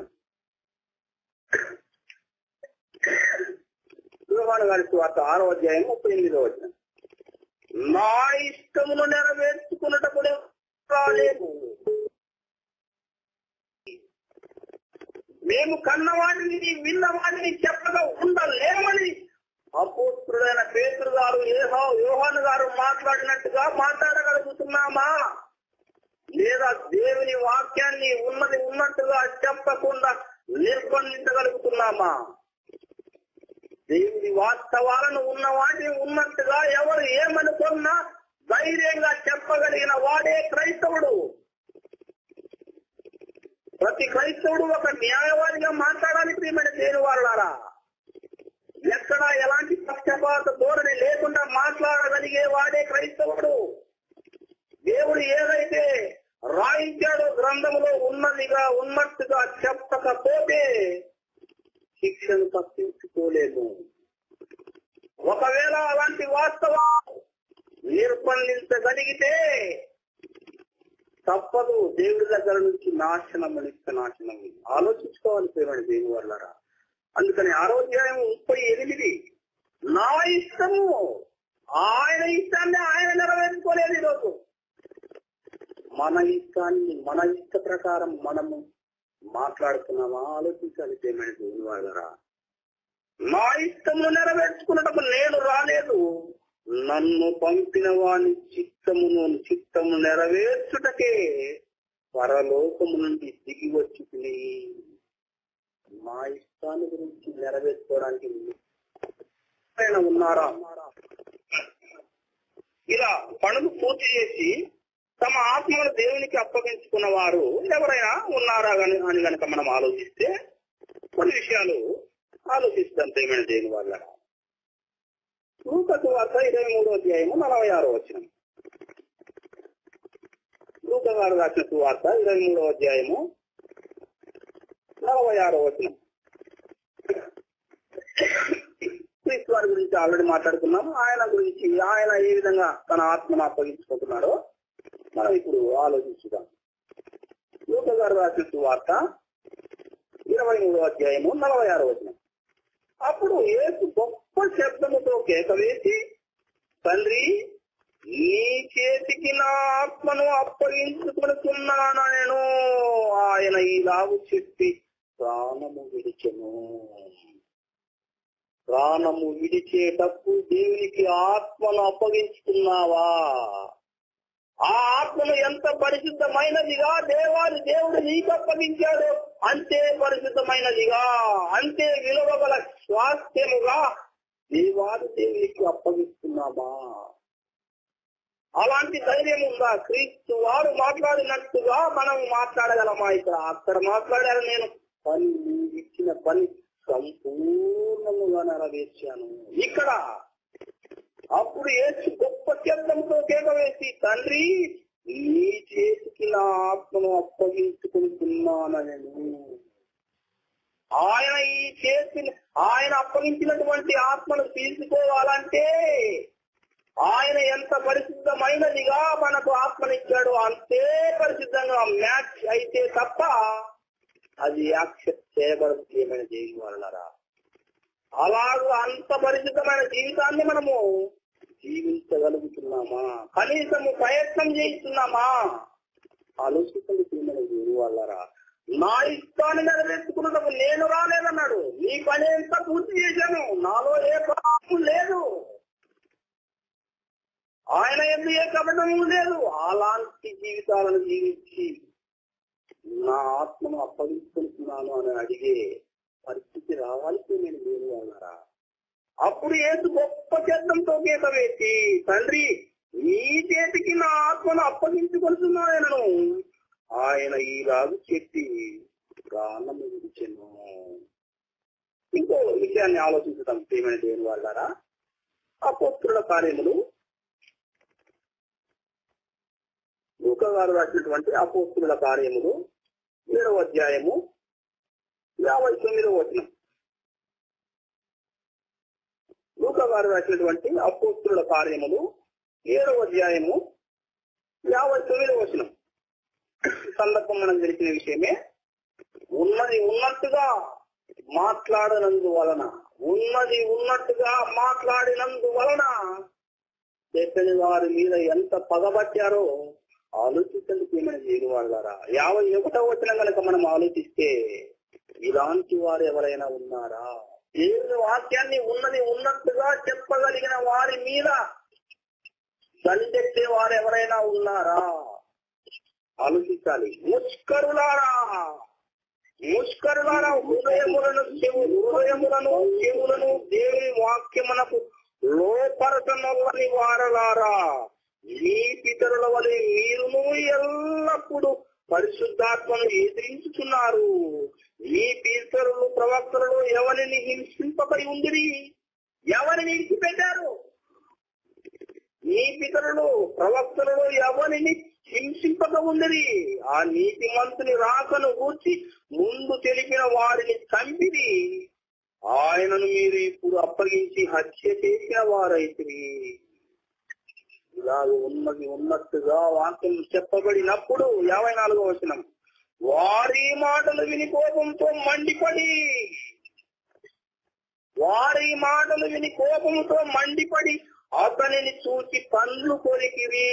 యోహాన్ గారి వార్త ఆరో అధ్యాయం ముప్పై ఎనిమిదో వచ్చిన నా ఇష్టమును నెరవేర్చుకున్నటప్పుడు రాలేదు మేము కన్నవాడిని విన్నవాడిని చెప్పగా ఉండలేమని అపోస్తుడైన పేతురు గారు ఏహో యోహాను గారు మాట్లాడినట్టుగా మాట్లాడగలుగుతున్నామా లేదా దేవుని వాక్యాన్ని ఉన్నది ఉన్నట్టుగా చెప్పకుండా నిర్బంధించగలుగుతున్నామా దేవుని వాస్తవాలను ఉన్న వాటిని ఉన్నట్టుగా ఎవరు ఏమనుకున్నా ధైర్యంగా చెప్పగలిగిన వాడే క్రైస్తవుడు ప్రతి క్రైస్తవుడు ఒక న్యాయవాదిగా మాట్లాడాలి ప్రియమైన దేని వాళ్ళారా ఎక్కడ ఎలాంటి పక్షపాత ధోరణి లేకుండా మాట్లాడగలిగే వాడే క్రైస్తవుడు దేవుడు ఏదైతే రాయించాడో గ్రంథములో ఉన్నదిగా ఉన్నట్టుగా చెప్పకపోతే శిక్షను తప్పించుకోలేము ఒకవేళ అలాంటి వాస్తవం నిర్బంధించగలిగితే తప్పదు దేవుడి దగ్గర నుంచి నాశనం నిత్య నాశనం ఆలోచించుకోవాలి ప్రేమని దేవుని వాళ్ళరా అందుకని ఆరోగ్యం ముప్పై ఎనిమిది నా ఇష్టము ఆయన ఇష్టాన్ని ఆయన నెరవేర్చుకోలేదు ఈరోజు మన ఇష్టాన్ని మన ఇష్ట ప్రకారం మనము మాట్లాడుతున్నామా ఆలోచించాలి ప్రేమని దేవుని వాళ్ళరా నా ఇష్టము నెరవేర్చుకున్నటకు నేను రాలేదు నన్ను పంపిన వాని చిత్తమును చిత్తము నెరవేర్చుటకే పరలోకము నుండి దిగి వచ్చి తిని మా ఇష్టాన్ని గురించి నెరవేర్చుకోవడానికి ఎవరైనా ఉన్నారా ఇలా పనులు పూర్తి చేసి తమ ఆత్మను దేవునికి అప్పగించుకున్న వారు ఎవరైనా ఉన్నారా అని అని గనక మనం ఆలోచిస్తే కొన్ని విషయాలు ఆలోచిస్తాం ప్రేమైన దేని వల్ల లూకసు వార్త ఇరవై మూడో అధ్యాయము నలభై ఆరో వచ్చిన లూక గారు రాసిన సువార్త ఇరవై మూడో అధ్యాయము నలభై ఆరో వచ్చిన క్రీస్తు వారి గురించి ఆల్రెడీ మాట్లాడుకున్నాం ఆయన గురించి ఆయన ఏ విధంగా తన ఆత్మను అప్పగించుకుంటున్నాడో మనం ఇప్పుడు ఆలోచించుదాం లూక గారు రాసిన సువార్త ఇరవై మూడో అధ్యాయము నలభై ఆరో వచ్చిన అప్పుడు యేసు గొప్ప శబ్దముతో కేక వేసి తండ్రి నీ చేతికి నా ఆత్మను అప్పగించుకునుకున్నాను నేను ఆయన ఈలాగు చెప్పి ప్రాణము విడిచెను ప్రాణము విడిచేటప్పుడు దేవునికి ఆత్మను అప్పగించుకున్నావా ఆ ఆత్మను ఎంత పరిశుద్ధమైనదిగా దేవాది దేవుడు నీకు అప్పగించాడు అంతే పరిశుద్ధమైనదిగా అంతే విలువ గల స్వాస్థ్యముగా దేవాది దేవునికి అప్పగిస్తున్నామా అలాంటి ధైర్యం ఉందా క్రీస్తు వారు మాట్లాడినట్టుగా మనం మాట్లాడగలమా ఇక్కడ అక్కడ మాట్లాడారు నేను పని నీవు ఇచ్చిన పని సంపూర్ణముగా నెరవేర్చాను ఇక్కడ అప్పుడు యేసు గొప్ప శబ్దంతో కేక వేసి తండ్రి నీ చేతికి నా ఆత్మను అప్పగించుకుంటున్నానని ఆయన ఈ చేసిన ఆయన అప్పగించినటువంటి ఆత్మను తీసుకోవాలంటే ఆయన ఎంత పరిశుద్ధమైనదిగా మనకు ఆత్మనిచ్చాడు అంతే పరిశుద్ధంగా మ్యాచ్ అయితే తప్ప అది యాక్సెప్ట్ చేయబడదు ఏమైనా చేయగలరా అలాగూ అంత పరిశుద్ధమైన జీవితాన్ని మనము జీవించగలుగుతున్నామా కనీసము ప్రయత్నం చేస్తున్నామా ఆలోచించండి ఏమైనా చేయగలరా నా ఇష్టాన్ని నెరవేర్చుకున్నప్పుడు నేను రాలేదన్నాడు నీ పని ఎంత పూర్తి చేశాను నాలో ఏ పాపం లేదు ఆయన ఎందు ఏ కపటము లేదు అలాంటి జీవితాలను జీవించి నా ఆత్మను అప్పగించుకుంటున్నాను అని అడిగే పరిస్థితి రావాల్సి నేను లేదు అన్నారా అప్పుడు ఏసు గొప్ప చేద్దంతో గీత వేసి తండ్రి నీ చేతికి నా ఆత్మను అప్పగించుకుంటున్నాయనను ఆయన ఈ రాజు చెప్పి ప్రాణం విడిచెను ఇంకో విషయాన్ని ఆలోచించడం ఏమైనా దేని వాళ్ళారా అపోస్తుల కార్యములు లూక గారు రాసినటువంటి అపోస్తుల కార్యములు ఏడవ అధ్యాయము యాభై తొమ్మిదవ వచనం లూక గారు రాసినటువంటి అపోస్తుల కార్యములు ఏడవ అధ్యాయము యాభై తొమ్మిదవ వచనం సందర్భం మనం తెలిసిన విషయమే ఉన్నది ఉన్నట్టుగా మాట్లాడనందు వలన ఉన్నది ఉన్నట్టుగా మాట్లాడినందు వలన చెప్పని వారి మీద ఎంత పగబట్టారో ఆలోచించండి ఏమైనా చేయని వాళ్ళారా యాభై ఒకటో వచ్చిన కనుక మనం ఆలోచిస్తే ఇలాంటి వారు ఎవరైనా ఉన్నారా దేవుని వాక్యాన్ని ఉన్నది ఉన్నట్టుగా చెప్పగలిగిన వారి మీద సంచెట్టే వారు ఎవరైనా ఉన్నారా ఆలోచించాలి ముష్కరులారా ముష్కరులారా హృదయములను చెవు హృదయములను చెవులను దేవుని వాక్యమునకు లోపరచనొల్లని వారలారా మీ పితరుల వలె మీరును ఎల్లప్పుడూ పరిశుద్ధాత్మను ఎదిరించుతున్నారు మీ పితరులు ప్రవక్తలలో ఎవరిని హింసింపబడి ఉందిరి ఎవరిని విడిచిపెట్టారు మీ పితరులు ప్రవక్తలలో ఎవరిని హింసింపక ఉందిరి ఆ నీతి మంతుని రాకను గూర్చి ముందు తెలిపిన వారిని చంపిరి ఆయనను మీరు ఇప్పుడు అప్పగించి హత్య చేసిన వారైతిరి ఇలాగ ఉన్నది ఉన్నట్టుగా వాక్యం చెప్పబడినప్పుడు యాభై నాలుగో వచనం వారి మాటలు విని కోపంతో మండిపడి వారి మాటలు విని కోపంతో మండిపడి అతనిని చూచి పండ్లు కొరికిరి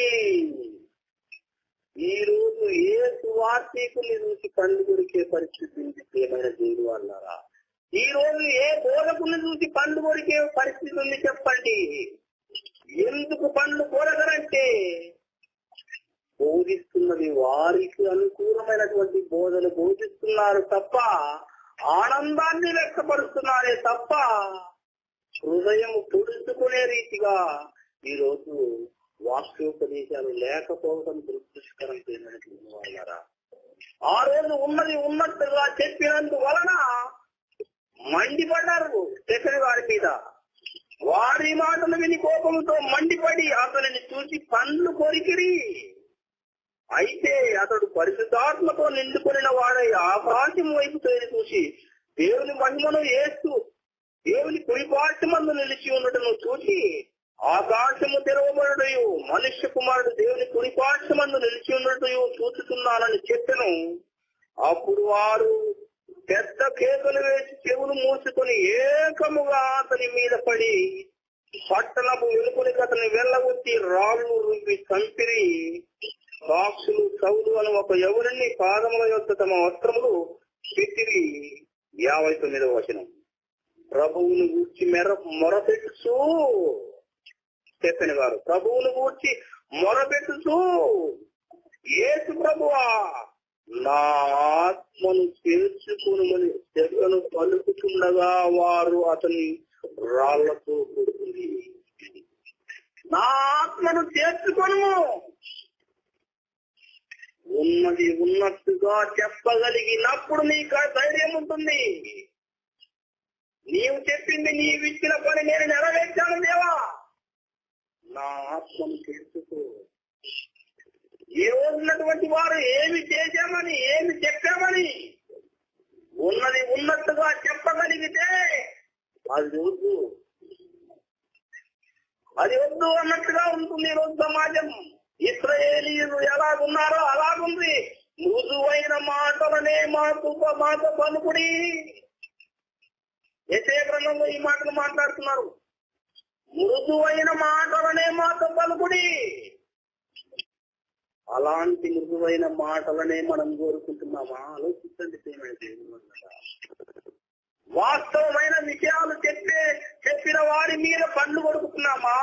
ఈ రోజు ఏ సువార్తీకుని చూసి పండ్లు కొరికే పరిస్థితి ఉంది ఏమైనా చేయదు అన్నారా ఈ రోజు ఏ బోధకుని చూసి పండ్లు కొరికే పరిస్థితి ఉంది చెప్పండి ఎందుకు పండ్లు కొరగరంటే బోధిస్తున్నది వారికి అనుకూలమైనటువంటి బోధలు బోధిస్తున్నారు తప్ప ఆనందాన్ని వ్యక్తపరుస్తున్నారే తప్ప హృదయం పొడుచుకునే రీతిగా ఈ రోజు వాక్యోపదేశాలు లేకపోవడం దురదృష్టకరం వాళ్ళరా ఆ రోజు ఉన్నది ఉన్నట్టుగా చెప్పినందు వలన మండిపడ్డారు స్టెఫెన్ గారి మీద వారి మాటలు విని కోపంతో మండిపడి అతనిని చూసి పండ్లు కొరికిరి అయితే అతడు పరిశుద్ధాత్మతో నిండుకొనిన వాడై ఆకాశం వైపు తేరి చూసి దేవుని మహిమను వేస్తూ దేవుని కుడిపార్శ్వమందు నిలిచి ఉండటను చూసి ఆకాశము తెరవబడుటయు మనుష్య కుమారుడు దేవుని కుడిపార్శ్వమందు నిలిచి ఉండటయు చూచుతున్నానని చెప్పెను అప్పుడు వారు పెద్ద కేకలు వేసి చెవులు మూసుకొని ఏకముగా అతని మీద పడి పట్టణపు వెలుపలికి అతని వెళ్ళగొట్టి రాళ్ళు రుబ్బి చంపిరి సాక్షులు చౌలు అని ఒక ఎవరిని పాదముల యొక్క తమ వస్త్రములు పెట్టిరి యాభై తొమ్మిదవ వచనం ప్రభువును గూర్చి మెర మొరపెట్టుచు చెప్పని వారు ప్రభువును గూర్చి మొరపెట్టుచు ఏసు ప్రభువా నా ఆత్మను చేర్చుకుని చెక్కను పలుకుతుండగా వారు అతని రాళ్లతో కొడుతుంది నా ఆత్మను చేర్చుకొను ఉన్నది ఉన్నట్టుగా చెప్పగలిగినప్పుడు నీకు ఆ ధైర్యం ఉంటుంది నీవు చెప్పింది నీవు ఇచ్చిన పని నేను నెరవేర్చాను దేవా నా ఆత్మను తెలుసుకో ఈ రోజు ఉన్నటువంటి వారు ఏ అయింది చెప్పామని ఉన్నది ఉన్నట్టుగా చెప్పగలిగితే అది వద్దు అది వద్దు అన్నట్టుగా ఉంటుంది ఈ రోజు సమాజం ఇస్రాయేలీలు ఎలాగున్నారో అలాగుంది మృదువైన మాటలనే మాకు మాట పలుకుడి ఎసే గ్రంథంలో ఈ మాటలు మాట్లాడుతున్నారు మృదువైన మాటలనే మాతో పలుకుడి అలాంటి మృదువైన మాటలనే మనం కోరుకుంటున్నామా ఆలోచించండి ప్రియమైన దేవుని వల్ల. వాస్తవమైన విషయాలు చెప్పే చెప్పిన వారి మీద పండ్లు కొడుకుతున్నామా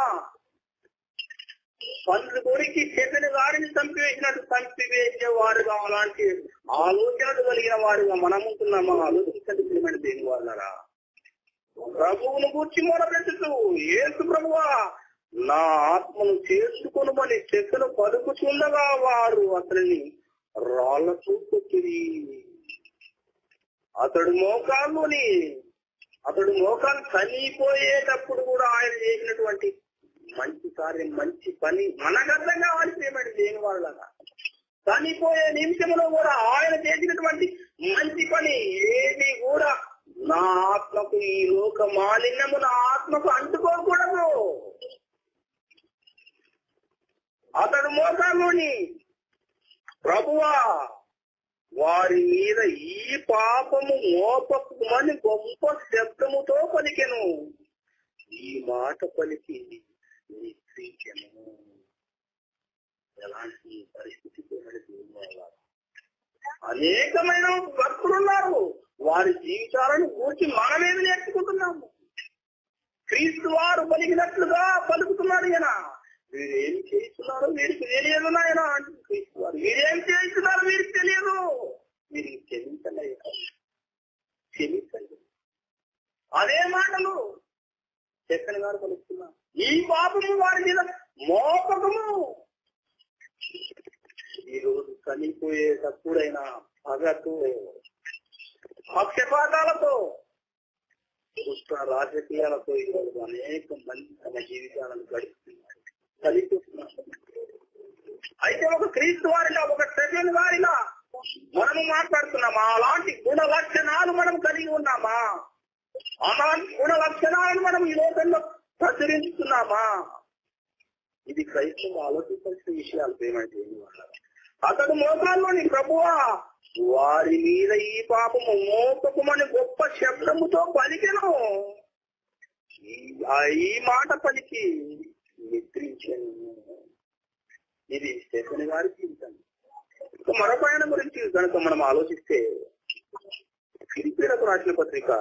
పండ్లు కొరికి చెప్పిన వారిని చంపివేసినట్టు చంపివేసే వారుగా అలాంటి ఆలోచనలు కలిగిన వారుగా మనం ఉంటున్నామా ఆలోచించండి ప్రియమైన దేవుని వాళ్ళరా ప్రభువును గూర్చి మొదలెట్టుతూ ఏసు ప్రభువా నా ఆత్మను చేసుకొనుమని చెక్కను పలుకుచుండగా వారు అతనిని రాళ్లతో కొట్టిరి అతడు మోకాల్లోని అతడు మోకాలు చనిపోయేటప్పుడు కూడా ఆయన చేసినటువంటి మంచి కార్యం మంచి పని మనకు అర్థం కావాలి ప్రేమడి దేని వాళ్ళ చనిపోయే నిమిషంలో కూడా ఆయన చేసినటువంటి మంచి పని ఏది కూడా నా ఆత్మకు ఈ లోక మాలిన్యము నా ఆత్మకు అంటుకోకూడదు అతడు మోకాల్లోని ప్రభువా వారి మీద ఈ పాపము మోపమని గొప్ప శబ్దముతో పలికెను ఈ మాట పలికి నిద్రించెను ఎలాంటి పరిస్థితి అనేకమైన భక్తులున్నారు వారి జీవితాలను కూర్చి మనమేమి నేర్చుకుంటున్నాము క్రీస్తు వారు పలికినట్లుగా పలుకుతున్నారు ఈయన వీరేం చేస్తున్నారు వీరికి తెలియదు నాయన అంటుంది క్రీస్తు వారు వీరేం చేస్తున్నారు వీరికి తెలియదు వీరికి క్షమించండి అయ్యా. క్షమించండి అదే మాటలు చక్కని గారు పలుకుతున్నారు ఈ పాపము వారి మీద మోపకము ఈ రోజు చనిపోయేటప్పుడైనా పగతో పక్షపాతాలతో దుష్ట రాజకీయాలతో ఈరోజు అనేక మంది తమ జీవితాలను గడుపుతున్నారు చనిపోతున్నారు అయితే ఒక క్రీస్తు వారిలా ఒక సెకండ్ వారిలా మనము మాట్లాడుతున్నామా అలాంటి గుణ లక్షణాలు మనం కలిగి ఉన్నామా అలాంటి గుణ లక్షణాలను మనం ఈ లోకంలో ప్రచురించుతున్నామా ఇది క్రైస్తవ ఆలోచించాల్సిన విషయాలు ఏమైతే అతడు మోకాల్లోని ప్రభువా వారి మీద ఈ పాపము మోపకమని గొప్ప శబ్దముతో పలికెను ఈ- ఆ ఈ మాట పలికి నిద్రించను ఇది స్టెఫెన్ గారి జీవితం ఇక మరొక ఆయన గురించి కనుక మనం ఆలోచిస్తే ఫిలిపీలకు రాసిన పత్రిక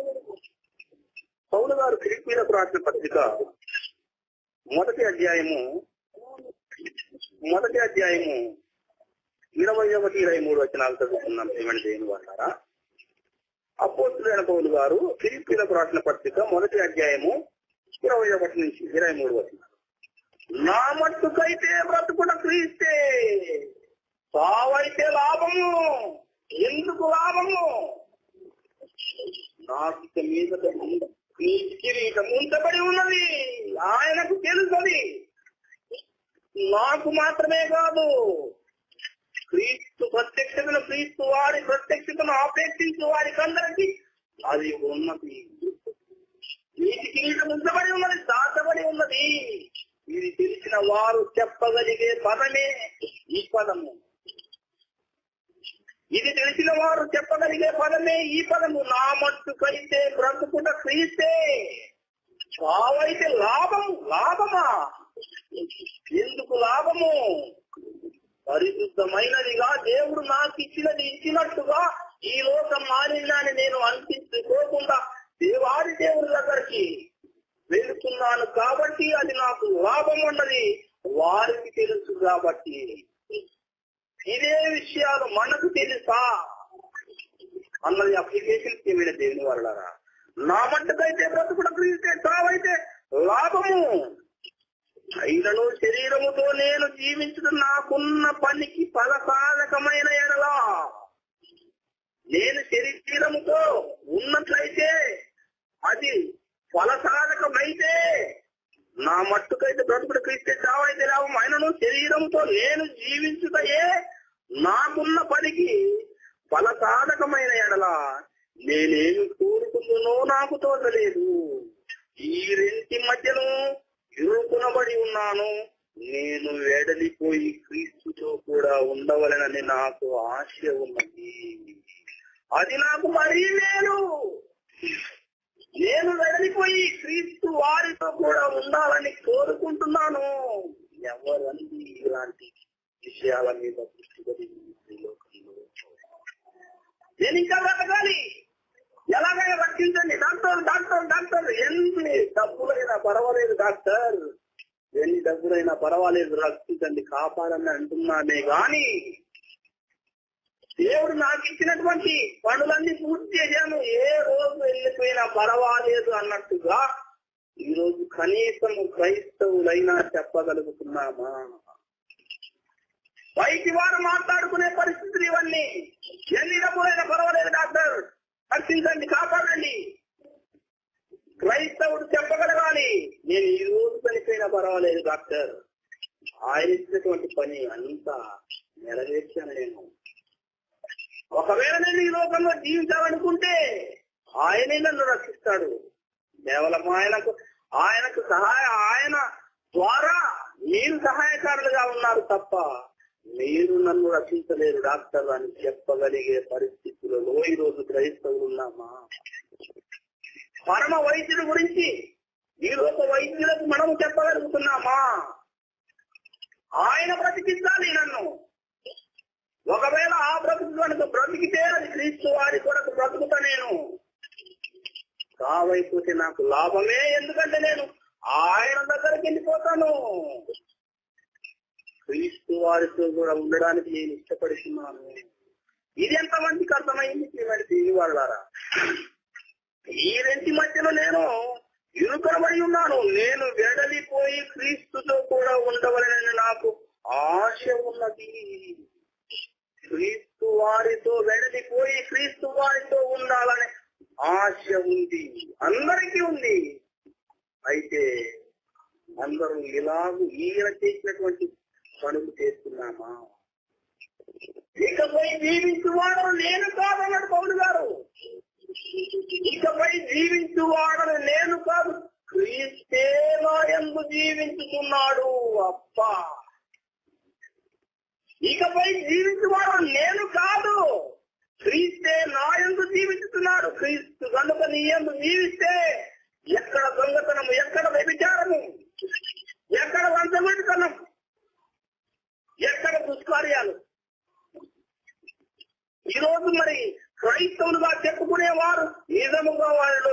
పౌలు గారు ఫిలిపీలకు రాసిన పత్రిక మొదటి అధ్యాయము మొదటి అధ్యాయము ఇరవై ఒకటి ఇరవై మూడు వచనాలు చదువుకున్నాం ఏమని దేని వాళ్ళారా అపోస్తులైన పౌలు గారు ఫిలిపీలకు రాసిన పత్రిక మొదటి అధ్యాయము ఇరవై ఒకటి నుంచి ఇరవై మూడు వచనాలు నా మట్టుకైతే బ్రతుకుట క్రీస్తే సావైతే లాభము ఎందుకు లాభము నాకు ఇక మీదట నీ కిరీటం ఉంచబడి ఉన్నది ఆయనకు తెలుసది నాకు మాత్రమే కాదు క్రీస్తు ప్రత్యక్షతను క్రీస్తు వారి ప్రత్యక్షతను ఆపేక్షించు వారికి అందరికి అది ఉన్నది నీటి కిరీటం ఉంచబడి ఉన్నది దాచబడి ఉన్నది ఇది తెలిసిన వారు చెప్పగలిగే పదమే ఈ పదము ఇది తెలిసిన వారు చెప్పగలిగే పదమే ఈ పదము నా మట్టుకైతే బ్రతుకుట క్రీస్తే చావైతే లాభము లాభమా ఎందుకు లాభము పరిశుద్ధమైనదిగా దేవుడు నాకు ఇచ్చినది ఇచ్చినట్టుగా ఈ లోక మాలిన్యాన్ని నేను అనిపించుకోకుండా దేవాది దేవుడి దగ్గరికి వెళుతున్నాను కాబట్టి అది నాకు లాభం ఉన్నది వారికి తెలుసు కాబట్టి ఇదే విషయాలు మనకు తెలుసా అన్నది అప్లికేషన్ ఏమైనా దేవుని వల్లరా నా మట్టుకైతే బ్రతుకుడు క్రీస్తే చావైతే లాభము అయినను శరీరముతో నేను జీవించడం నాకున్న పనికి ఫలసాధకమైన ఎడలా నేను శరీరముతో ఉన్నట్లయితే అది ఫలసాధకమైతే నా మట్టుకైతే బ్రతుకుడు క్రీస్తే చావైతే లాభం అయినను శరీరంతో నేను జీవించుటయే నాకున్న పనికి ఫలసాధకమైన ఎడల నేనేమి కోరుకుందునో నాకు తోచలేదు ఈ రెంటి మధ్యను ఇరుకునబడి ఉన్నాను నేను వెడలిపోయి క్రీస్తుతో కూడా ఉండవలనని నాకు ఆశ ఉన్నది అది నాకు మరీ మేలు నేను వెడలిపోయి క్రీస్తు వారితో కూడా ఉండాలని కోరుకుంటున్నాను ఎవరంది ఇలాంటి విషయాల మీద దృష్టి కలిగింది ఈ లోకంలో నేను ఇంకా బ్రతకాలి ఎలాగైనా రక్షించండి డాక్టర్ డాక్టర్ డాక్టర్ ఎన్ని డబ్బులైనా పర్వాలేదు డాక్టర్ ఎన్ని డబ్బులైనా పర్వాలేదు రక్షించండి కాపాడని అంటున్నానే గాని దేవుడు నాకు ఇచ్చినటువంటి పనులన్నీ పూర్తి చేశాను ఏ రోజు వెళ్ళిపోయినా పర్వాలేదు అన్నట్టుగా ఈ రోజు కనీసం క్రైస్తవులైనా చెప్పగలుగుతున్నామా పైకి వారు మాట్లాడుకునే పరిస్థితులు ఇవన్నీ ఎన్ని డబ్బులైనా పర్వాలేదు డాక్టర్ రక్షించండి కాపాడండి క్రైస్తవుడు చెప్పగలగాలి నేను ఈ రోజు చనిపోయినా పర్వాలేదు డాక్టర్ ఆయన ఇచ్చినటువంటి పని అంతా నెరవేర్చాను నేను ఒకవేళ నేను ఈ లోకంలో జీవించాలనుకుంటే ఆయనే నన్ను రక్షిస్తాడు కేవలం ఆయనకు ఆయనకు సహాయ ఆయన ద్వారా మీరు సహాయకారులుగా ఉన్నారు తప్ప మీరు నన్ను రక్షించలేరు డాక్టర్ అని చెప్పగలిగే పరిస్థితులలో ఈ రోజు క్రైస్తవులు ఉన్నామా పరమ వైద్యుడి గురించి ఈ లోక వైద్యులకు మనం చెప్పగలుగుతున్నామా ఆయన బ్రతికించాలి నన్ను ఒకవేళ ఆ బ్రతుకు కనుక బ్రతికితే అది క్రీస్తు వారి కొరకు బ్రతుకుతా నేను కావైపోతే నాకు లాభమే ఎందుకంటే నేను ఆయన దగ్గరికి వెళ్ళిపోతాను క్రీస్తు వారితో కూడా ఉండడానికి నేను ఇష్టపడుతున్నాను ఇది ఎంత మందికి అర్థమైంది శ్రీమతి దీని వాళ్ళారా ఈ రెంటి మధ్యలో నేను ఇరుకబడి ఉన్నాను నేను వెడలిపోయి క్రీస్తుతో కూడా ఉండవలనని నాకు ఆశ ఉన్నది క్రీస్తు వారితో వెడలిపోయి క్రీస్తు వారితో ఉండాలనే ఆశ ఉంది అందరికీ ఉంది అయితే అందరూ ఇలాగూ ఈయన చేసినటువంటి పనులు చేస్తున్నామా ఇకపై జీవించువాడు నేను కాదన్నాడు పౌలు గారు ఇకపై జీవించువాడను నేను కాదు క్రీస్తే నా ఎందు జీవించుతున్నాడు అప్పా ఇకపై జీవించువాడు నేను కాదు క్రీస్తే నా ఎందు జీవించుతున్నాడు క్రీస్తు కనుక నీ ఎందు జీవిస్తే ఎక్కడ దొంగతనము ఎక్కడ వ్యభిచారము ఎక్కడ వంచగొట్టుతనం ఎక్కడ దుష్కార్యాలు ఈ రోజు మరి క్రైస్తవులుగా చెప్పుకునేవారు నిజముగా వాళ్ళు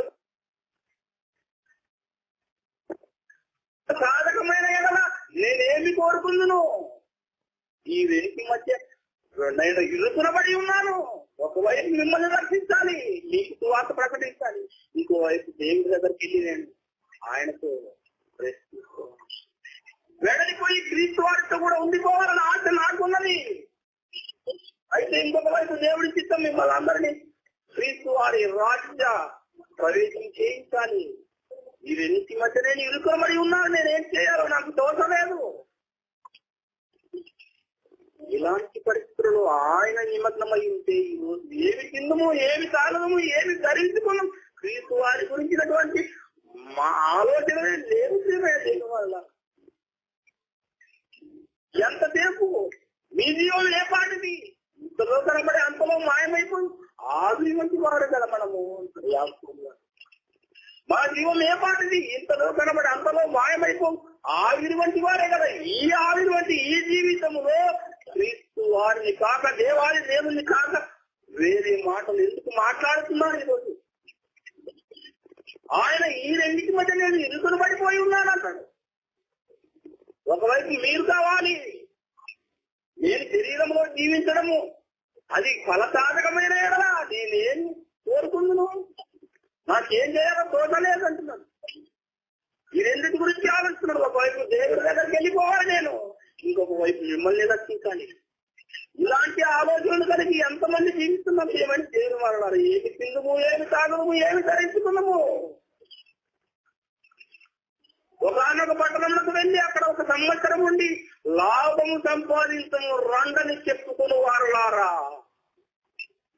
సాధకమైన ఎడల నేనేమి కోరుకుందును ఈ వెనికి మధ్య నేను ఇరుకునబడి ఉన్నాను ఒకవైపు మిమ్మల్ని రక్షించాలి మీకు సువార్త ప్రకటించాలి ఇంకో వైపు దేవుడి దగ్గరికి వెళ్ళి నేను ఆయనతో rest తీసుకోవాలి. వెడలిపోయి క్రీస్తు వారితో కూడా ఉండిపోవాలని ఆశ నాకున్నది అయితే ఇంకొక వైపు దేవుడి చిత్తం మిమ్మల్ని అందరినీ క్రీస్తు వారి రాజ్య ప్రవేశం చేయించాలి ఈ రెండింటి మధ్య నేను ఇరుకోమడి ఉన్నాను నేనేం చేయాలో నాకు తోచలేదు ఇలాంటి పరిస్థితులలో ఆయన నిమగ్నమై ఉంటే ఈ రోజు ఏమి తిందము ఏమి తాగదము ఏమి ధరించుకున్నాం క్రీస్తు వారి గురించినటువంటి మా ఆలోచనలే లేవు దేవుని వల్ల ఎంతసేపు మీ జీవం ఏ పాటిది ఇంతలో కనబడే అంతలో మాయమైపోయి ఆవిరి వంటి వాడు కదా మనము యాకోబు గారు. మా జీవం ఏ పాటిది ఇంతలో కనబడే అంతలో మాయమైపో ఆవిరి వంటి వారే కదా ఈ ఆవిరి వంటి ఈ జీవితములో క్రీస్తు వారిని కాక దేవాది దేవుని కాక వేరే మాటలు ఎందుకు మాట్లాడుతున్నారు ఈరోజు ఆయన ఈ రెండింటి మధ్య నేను ఇరుకులు పడిపోయి ఉన్నాను అంటాడు ఒకవైపు మీరు కావాలి నేను శరీరంలో జీవించడము అది ఫలసాధకమైన ఎడలా నేనేం కోరుకుందును నాకేం చేయాలో తోచలేదు అంటున్నాను ఈ రెండింటి గురించి ఆలోచిస్తున్నాడు ఒకవైపు దేవుడి దగ్గరికి వెళ్ళిపోవాలి నేను ఇంకొక వైపు మిమ్మల్ని రక్షించాలి ఇలాంటి ఆలోచనలు కలిగి ఎంతమంది జీవిస్తున్నాం ఏమని దేవుని వాళ్ళు ఏమి తిందుము ఏమి తాగము ఏమి ధరించుకున్నాము ఒకనొక పట్టణంలోకి వెళ్ళి అక్కడ ఒక సంవత్సరం ఉండి లాభము సంపాదించము రండని చెప్పుకుని వారులారా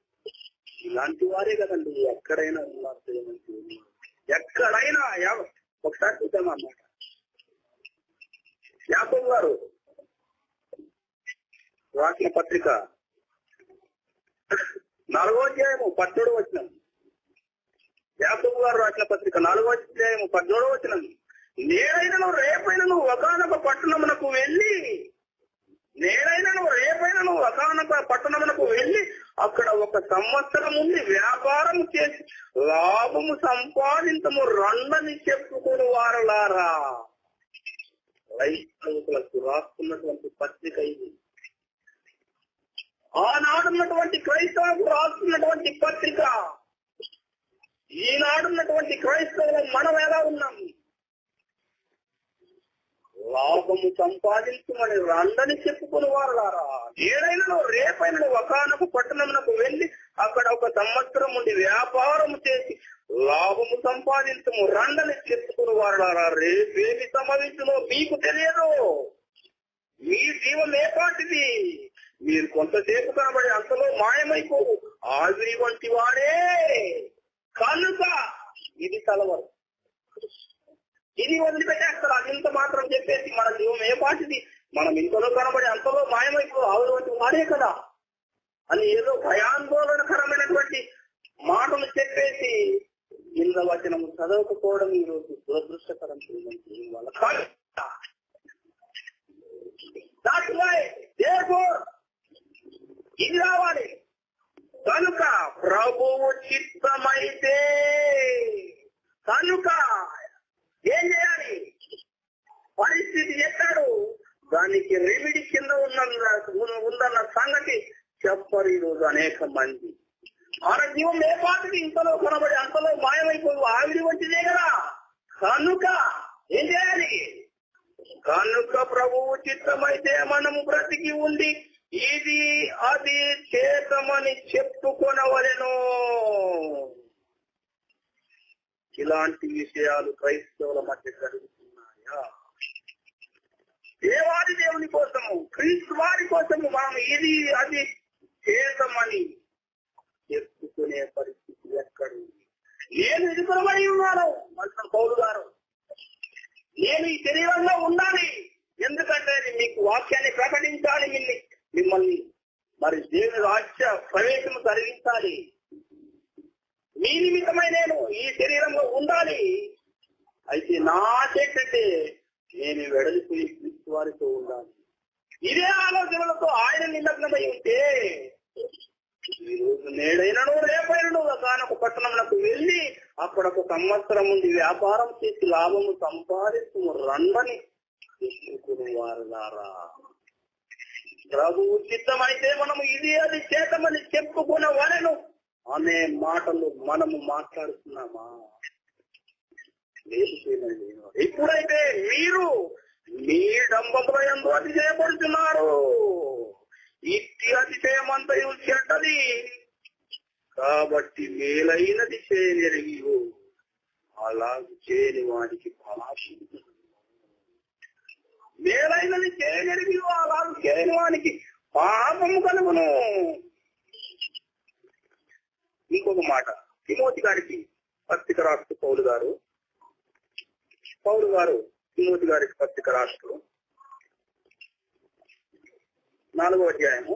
ఇలాంటి వారే కదండి ఎక్కడైనా ఉన్నారు దేవుని దేవుని. ఎక్కడైనా ఎవ- ఒకసారి చూద్దామన్నమాట యాకోబు గారు రాసిన పత్రిక నాలుగో అధ్యాయము పద్దెడు వచ్చిన యాకోబు గారు రాసిన పత్రిక నాలుగో అధ్యాయము పద్దెడో వచ్చిన నేనైనను రేపైనను ఒకనొక పట్టణమునకు వెళ్ళి నేనైనను రేపైనను ఒకనొక పట్టణమునకు వెళ్ళి అక్కడ ఒక సంవత్సరం ఉండి వ్యాపారం చేసి లాభము సంపాదించము రండని చెప్పుకుని వారలారా క్రైస్తవులకు రాస్తున్నటువంటి పత్రిక ఇది ఆనాడున్నటువంటి క్రైస్తవులకు రాస్తున్నటువంటి పత్రిక ఈనాడున్నటువంటి క్రైస్తవులు మనం ఎలా ఉన్నాం లాభము సంపాదించమని రండని చెప్పుకుని వారులారా ఏడైనా రేపైన ఒకనొక పట్టణమునకు వెళ్ళి అక్కడ ఒక సంవత్సరం ఉండి వ్యాపారం చేసి లాభము సంపాదించము రండని చెప్పుకుని వారులారా రేపేమి సంభవించునో మీకు తెలియదు మీ జీవం ఏ పాటిది మీరు కొంతసేపు కనబడి అంతలో మాయమైపోవు ఆవిరి వంటి వాడే కనుక ఇది కలవరు ఇది వదిలిపెట్టేస్తారు అది ఇంత మాత్రం చెప్పేసి మన జీవం ఏ పాటిది మనం ఇంతలో కనబడి అంతలో మాయమైపో ఆవిరి వంటి వాడే కదా అని ఏదో భయాందోళనకరమైనటువంటి మాటలు చెప్పేసి ఇంత వచనము చదవకపోవడం ఈ రోజు దురదృష్టకరం చూడండి వాళ్ళ కాదు. That's why, therefore, ఇది రావాలి కనుక ప్రభువు చిత్తమైతే కనుక ఏం చేయాలి పరిస్థితి చెప్పాడు దానికి రెమిడి కింద ఉన్న ఉందన్న సంగతి చెప్పరు ఈరోజు అనేక మంది మన జీవం ఏ పాటికి ఇంతలో కనబడి అంతలో మాయమైపోయి ఆవిరి వంటిదే కదా కనుక ఏం చేయాలి కనుక ప్రభువు చిత్తమైతే మనము బ్రతికి ఉండి ఇది అది చేతమని చెప్పుకొనవలెను ఇలాంటి విషయాలు క్రైస్తవుల మధ్య జరుగుతున్నాయా దేవాది దేవుని కోసము క్రీస్తు వారి కోసము మనం ఇది అది చేతమని చెప్పుకునే పరిస్థితి ఎక్కడ ఉంది? నేను ఎదుగురబడి ఉన్నాను అంటున్న పౌలు గారు నేను ఈ శరీరంలో ఉండాలి ఎందుకంటే అది మీకు వాక్యాన్ని ప్రకటించాలి మిమ్మల్ని మిమ్మల్ని మరి దేవుని రాజ్య ప్రవేశం కలిగించాలి మీ నిమిత్తమై నేను ఈ శరీరంలో ఉండాలి అయితే నా చేకంటే నేను వెడలిపోయి క్రీస్తు వారితో ఉండాలి ఇదే ఆలోచనలతో ఆయన నిమగ్నమై ఉంటే ఈ రోజు నేడైనను రేపైనను ఒకనొక పట్టణంలోకి వెళ్ళి అక్కడ ఒక సంవత్సరం ఉంది వ్యాపారం చేసి లాభము సంపాదించు రండని చెప్పుకుని వారులారా ప్రభు ఉచితమైతే మనము ఇది అది చేతమని చెప్పుకునే వలెను అనే మాటలు మనము మాట్లాడుతున్నామా లేదు ప్రియమైన దేవుడు. ఇప్పుడైతే మీరు మీ డంబముల ఎందు అతిశయపడుతున్నారు ఇట్టి అతిశయమంతయు చెడ్డది కాబట్టి మేలైనది చేయనెరిగి అలా చేయని వాడికి భాషించదు మేలైనది చేయగలిగి అలా చేయని వానికి పాపము కలుగును ఇంకొక మాట తిమోతి గారికి పత్రిక రాస్తూ పౌలు గారు పౌలు గారు తిమోతి గారికి పత్రిక రాస్తూ నాలుగవ అధ్యాయము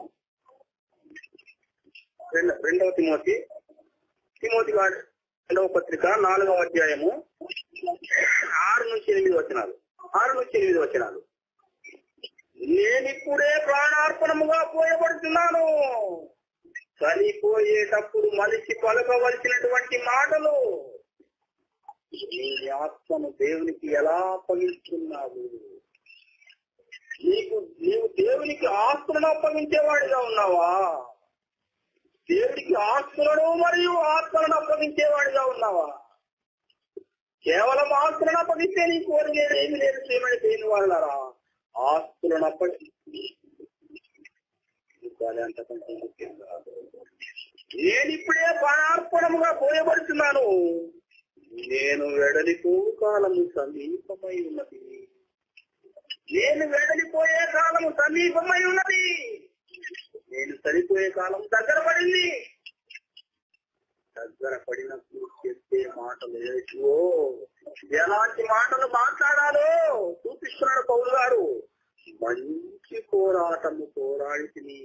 రెండ- రెండవ తిమోతి తిమోతి గారి రెండవ పత్రిక నాలుగవ అధ్యాయము ఆరు నుంచి ఎనిమిది వచనాలు ఆరు నుంచి ఎనిమిది వచనాలు నేనిప్పుడే ప్రాణార్పణముగా పోయబడుతున్నాను చనిపోయేటప్పుడు మనిషి పలకవలసినటువంటి మాటలు నీ ఆత్మను దేవునికి ఎలా అప్పగిస్తున్నావు నీకు నీవు దేవునికి ఆస్తులను అప్పగించేవాడిగా ఉన్నావా దేవుడికి ఆస్తులను మరియు ఆత్మలను అప్పగించేవాడిగా ఉన్నావా కేవలం ఆస్తులను అప్పగిస్తే నీ కోరికేది ఏమి లేదు చేయమని చేయని వాళ్ళరా ఆస్తులను అప్పగి ఇంకా అంతకంటే ముఖ్యంగా నేను ఇప్పుడే ప్రాణార్పణముగా పోయబడుతున్నాను నేను వెడలిపో కాలము సమీపమై ఉన్నది నేను వెడలిపోయే కాలము సమీపమై ఉన్నది నేను చనిపోయే కాలం దగ్గర పడింది దగ్గర పడినప్పుడు చెప్పే మాటలు ఏవో ఎలాంటి మాటలు మాట్లాడాలో చూపిస్తున్నాడు పౌరు గారు మంచి పోరాటము పోరాడి తిని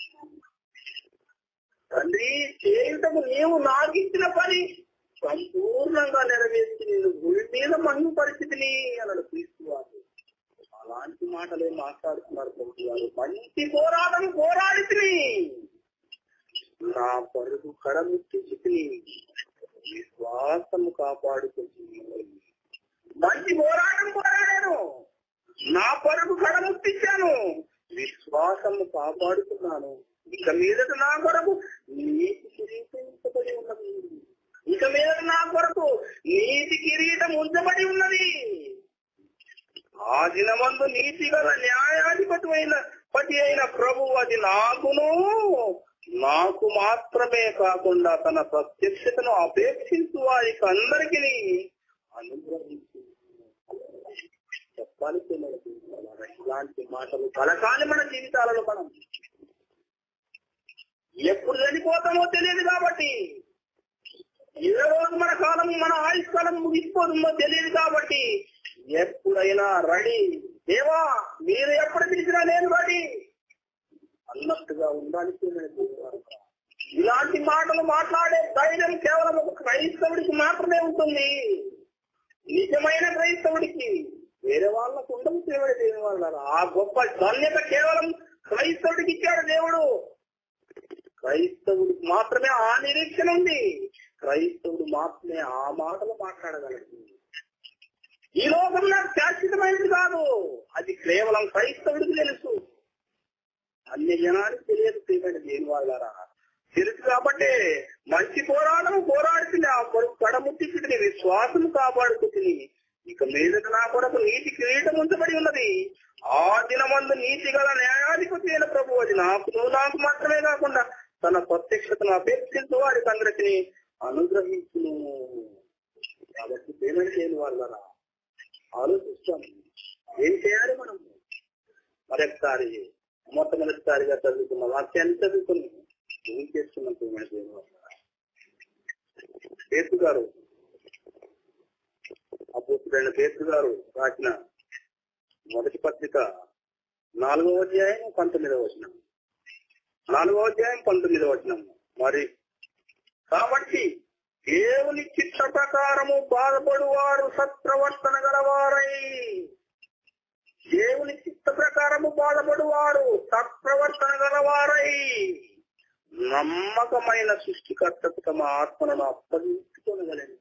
తండ్రి చేయటము నీవు నాకిచ్చిన పని సంపూర్ణంగా నెరవేర్చి నేను గుడి మీద మన్ను పరిస్థితిని అన్నాడు క్రీస్తు వారు అలాంటి మాటలే మాట్లాడుతున్నారు పౌరు గారు మంచి పోరాటం పోరాడి తిని నా పరుగు కడముట్టి విశ్వాసము కాపాడుకుంటుంది మంచి పోరాటం పోరాడాను నా పరుగు కడముట్టించాను విశ్వాసము కాపాడుతున్నాను ఇక మీదట నా కొరకు నీతి కిరీటించబడి ఉన్నది ఇక మీదట నా కొరకు నీతి కిరీటం ఉంచబడి ఉన్నది ఆ దినమందు నీతి గల న్యాయాధిపతి అయిన పతి అయిన ప్రభు అది నాకును నాకు మాత్రమే కాకుండా తన ప్రత్యక్షతను అపేక్షించు వారికి అందరికీ అనుగ్రహించు చెప్పాలి పిల్లలకి ఇలాంటి మాటలు కలకాలి మన జీవితాలలో మనం ఎప్పుడు చనిపోతామో తెలియదు కాబట్టి ఏ రోజు మన కాలం మన ఆయుష్ కాలం ముగిసిపోతుందో తెలియదు కాబట్టి ఎప్పుడైనా రెడీ దేవా మీరు ఎప్పుడు పిలిచినా నేను రెడీ అన్నట్టుగా ఉండాలి ప్రియమైన దేవుడా. ఇలాంటి మాటలు మాట్లాడే ధైర్యం కేవలం ఒక క్రైస్తవుడికి మాత్రమే ఉంటుంది నిజమైన క్రైస్తవుడికి వేరే వాళ్ళకు ఉండదు దేవుడు దేవుని వాళ్ళ ఆ గొప్ప ధన్యత కేవలం క్రైస్తవుడికి ఇచ్చాడు దేవుడు క్రైస్తవుడికి మాత్రమే ఆ నిరీక్షణ ఉంది క్రైస్తవుడు మాత్రమే ఆ మాటలు మాట్లాడగలడు ఈ లోకం నాకు శాశ్వతమైనది కాదు అది కేవలం క్రైస్తవుడికి తెలుసు అన్ని జనానికి తెలియదు ప్రియమైన దేని వాళ్ళరా తెలుసు కాబట్టి మంచి పోరాటం పోరాడుతుంది ఆ కొరకు కడముట్టించుకుని విశ్వాసం కాపాడుకుంటుంది ఇక మీదట నా కొరకు నీతి కిరీటం ఉంచబడి ఉన్నది ఆ దినమందు నీతి గల న్యాయాధిపతి అయిన ప్రభు అది నాకు నువ్వు నాకు మాత్రమే కాకుండా తన ప్రత్యక్షతను అపేక్షించు వారి సంగతిని అనుగ్రహించును కాబట్టి పేమెంట్ చేయని వాళ్ళరా ఆలోచిస్తాం ఏం చేయాలి మనం మరొకసారి మొట్టమొదటిసారిగా చదువుకున్న వాక్యాన్ని చదువుకుని ఏం చేస్తున్నాం పేమెంట్ చేయని వాళ్ళరా పేరు గారు అపోతుడైన పేరు గారు రాసిన మొదటి పత్రిక నాలుగవ అధ్యాయం పంతొమ్మిదవ వచనం నాలుగవ అధ్యాయం పంతొమ్మిదవ వచనం మరి కాబట్టి దేవుని చిత్త ప్రకారము బాధపడువారు సత్ప్రవర్తన గలవారై దేవుని చిత్త ప్రకారము బాధపడువారు సత్ప్రవర్తన గలవారై నమ్మకమైన సృష్టికర్తకు తమ ఆత్మలను అప్పగించుకోగలను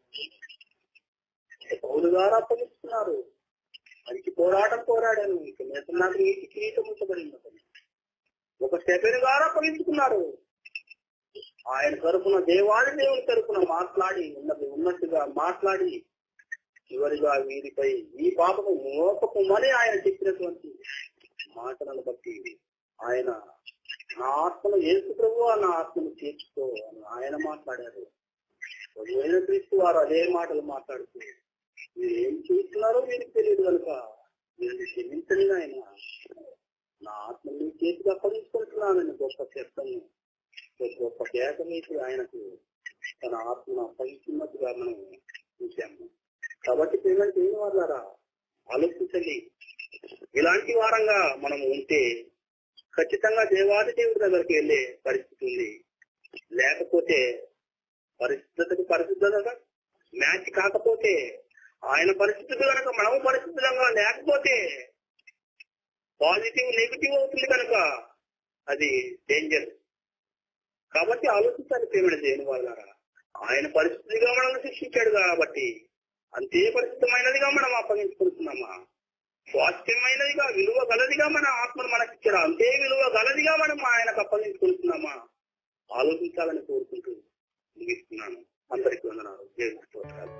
పౌరు గారు అప్పగిస్తున్నారు మంచి పోరాటం పోరాడాను ఇక మీద నాకు నీటి కిరీటం ఉంచబడింది అతను. ఒక సెకండ్ గారు అప్పగించుకున్నారు ఆయన తరపున దేవాది దేవుని తరపున మాట్లాడి ఉన్నది ఉన్నట్టుగా మాట్లాడి చివరిగా వీరిపై ఈ పాపకు మోపకమని ఆయన చెప్పినటువంటి మాటలను బట్టి ఆయన నా ఆత్మను ఏసు ప్రభు నా ఆత్మను తీర్చుకో అని ఆయన మాట్లాడారు ప్రభువైన క్రీస్తు వారు అదే మాటలు మాట్లాడుతూ మీరు ఏం చూస్తున్నారో వీరికి తెలియదు కనుక వీరిని క్షమించండి ఆయన నా ఆత్మ మీ చేతికి అప్పగించుకుంటున్నానని గొప్ప శబ్దము ఒక గొప్ప కేక మీకు ఆయనకు తన ఆత్మను అప్పగించున్నట్టుగా మనం చూశాము కాబట్టి పేమెంట్ ఏం వాళ్ళారా ఆలోచించండి ఇలాంటి వారంగా మనం ఉంటే ఖచ్చితంగా దేవాది దేవుడి దగ్గరికి వెళ్ళే పరిస్థితి ఉంది లేకపోతే పరిశుద్ధతకు పరిశుద్ధత మ్యాచ్ కాకపోతే ఆయన పరిస్థితులు కనుక మనము పరిశుద్ధంగా లేకపోతే పాజిటివ్ నెగిటివ్ అవుతుంది కనుక అది డేంజర్ కాబట్టి ఆలోచించాలి ప్రేమిడ దేని వాళ్ళ ఆయన పరిస్థితిగా మనల్ని శిక్షించాడు కాబట్టి అంతే పరిశుద్ధమైనదిగా మనం అప్పగించుకుంటున్నామా స్వాస్థ్యమైనదిగా విలువ గలదిగా మన ఆత్మను మనకి ఇచ్చాడు అంతే విలువ గలదిగా మనం ఆయనకు అప్పగించుకుంటున్నామా ఆలోచించాలని కోరుకుంటూ ముగిస్తున్నాను అందరికీ వందనాలు దేవుని స్తోత్రాలు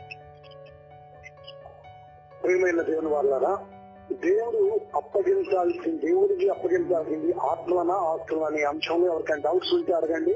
ప్రియమైన దేవుని వాళ్ళరా దేవుడు అప్పగించాల్సింది దేవుడికి అప్పగించాల్సింది ఆత్మలన ఆస్తులు అనే అంశంలో ఎవరికైనా డౌట్స్ ఉంటే అడగండి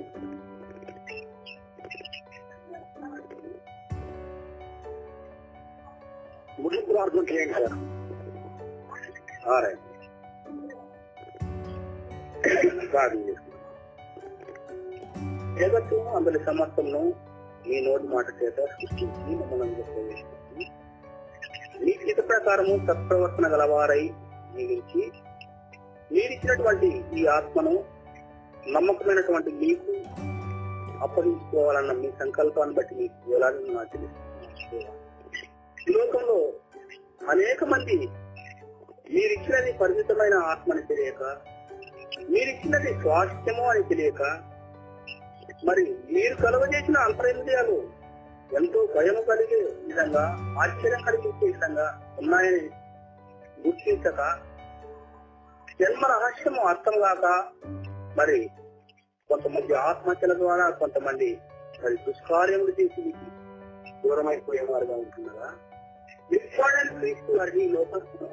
ముగింపు ప్రార్థన చేయండి సార్ ఆరైట్ ప్రార్థన చేసుకుందాం. జగత్తును అందులో సమస్తమును మీ నోటి మాట చేత సృష్టించి మమ్మల్ని ప్రవేశపెట్టి మీ హిత ప్రకారము సత్ప్రవర్తన గలవారై జీవించి మీరిచ్చినటువంటి ఈ ఆత్మను నమ్మకమైనటువంటి మీకు అప్పగించుకోవాలన్న మీ సంకల్పాన్ని బట్టి మీకు వేలాది నాకు తెలుస్తుంది ఈ లోకంలో అనేక మంది మీరిచ్చినది పరిమితమైన ఆత్మని తెలియక మీరిచ్చినది స్వాస్థ్యము అని తెలియక మరి మీరు కలుగజేసిన అంతరింద్రియాలు ఎంతో భయం కలిగే విధంగా ఆశ్చర్యం కలిగించే విధంగా ఉన్నాయని గుర్తించక జన్మ రహస్యము అర్థం కాక మరి కొంతమంది ఆత్మహత్యల ద్వారా కొంతమంది మరి దుష్కార్యములు చేసి మీకు దూరమైపోయేవారుగా ఉంటున్నారా విశ్వాడని క్రీస్తు వారిని ఈ లోకంలో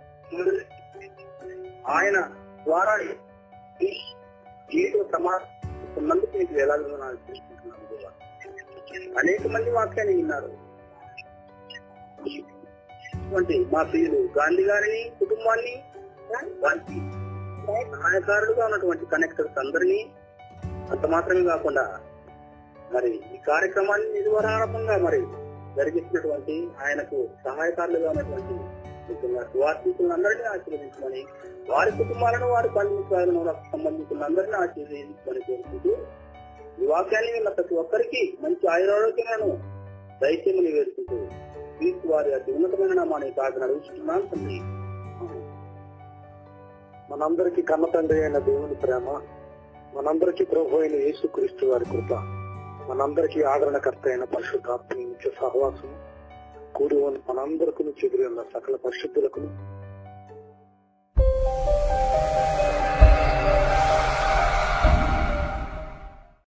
ఆయన ద్వారా జీవిత సమాజందుకు మీకు వేలాది నాకు తెలుసుకుంటున్నాను దేవా. అనేక మంది వాక్యాన్ని విన్నారు అటువంటి మా ప్రియులు గాంధీ గారిని కుటుంబాన్ని వారికి సహాయకారులుగా ఉన్నటువంటి కనెక్టర్స్ అందరినీ అంత మాత్రమే కాకుండా మరి ఈ కార్యక్రమాన్ని నిర్వహణాత్మకంగా మరి జరిగిస్తున్నటువంటి ఆయనకు సహాయకారులుగా ఉన్నటువంటి ముఖ్యంగా సువార్థికులందరినీ ఆశీర్వదించమని వారి కుటుంబాలను వారి బంధుమిత్రులను సంబంధించిన అందరినీ ఆశీర్వదించమని కోరుకుంటూ ఈ వాక్యాన్ని విన్న ప్రతి ఒక్కరికి మంచి ఆయురారోగ్యములను దైత్యముని వేడుకుంటూ క్రీస్తు వారి అతి ఉన్నతమైన నామాన్ని కాక నడుస్తున్నాను తండ్రి ఆమేన్. మనందరికీ కన్న తండ్రి అయిన దేవుని ప్రేమ మనందరికీ ప్రభు అయిన యేసుక్రీస్తు వారి కృప మనందరికీ ఆదరణకర్త అయిన పరిశుద్ధాత్మ నిత్య సహవాసం కూడి ఉన్న మనందరికీ చెదిరి ఉన్న సకల పరిశుద్ధులకు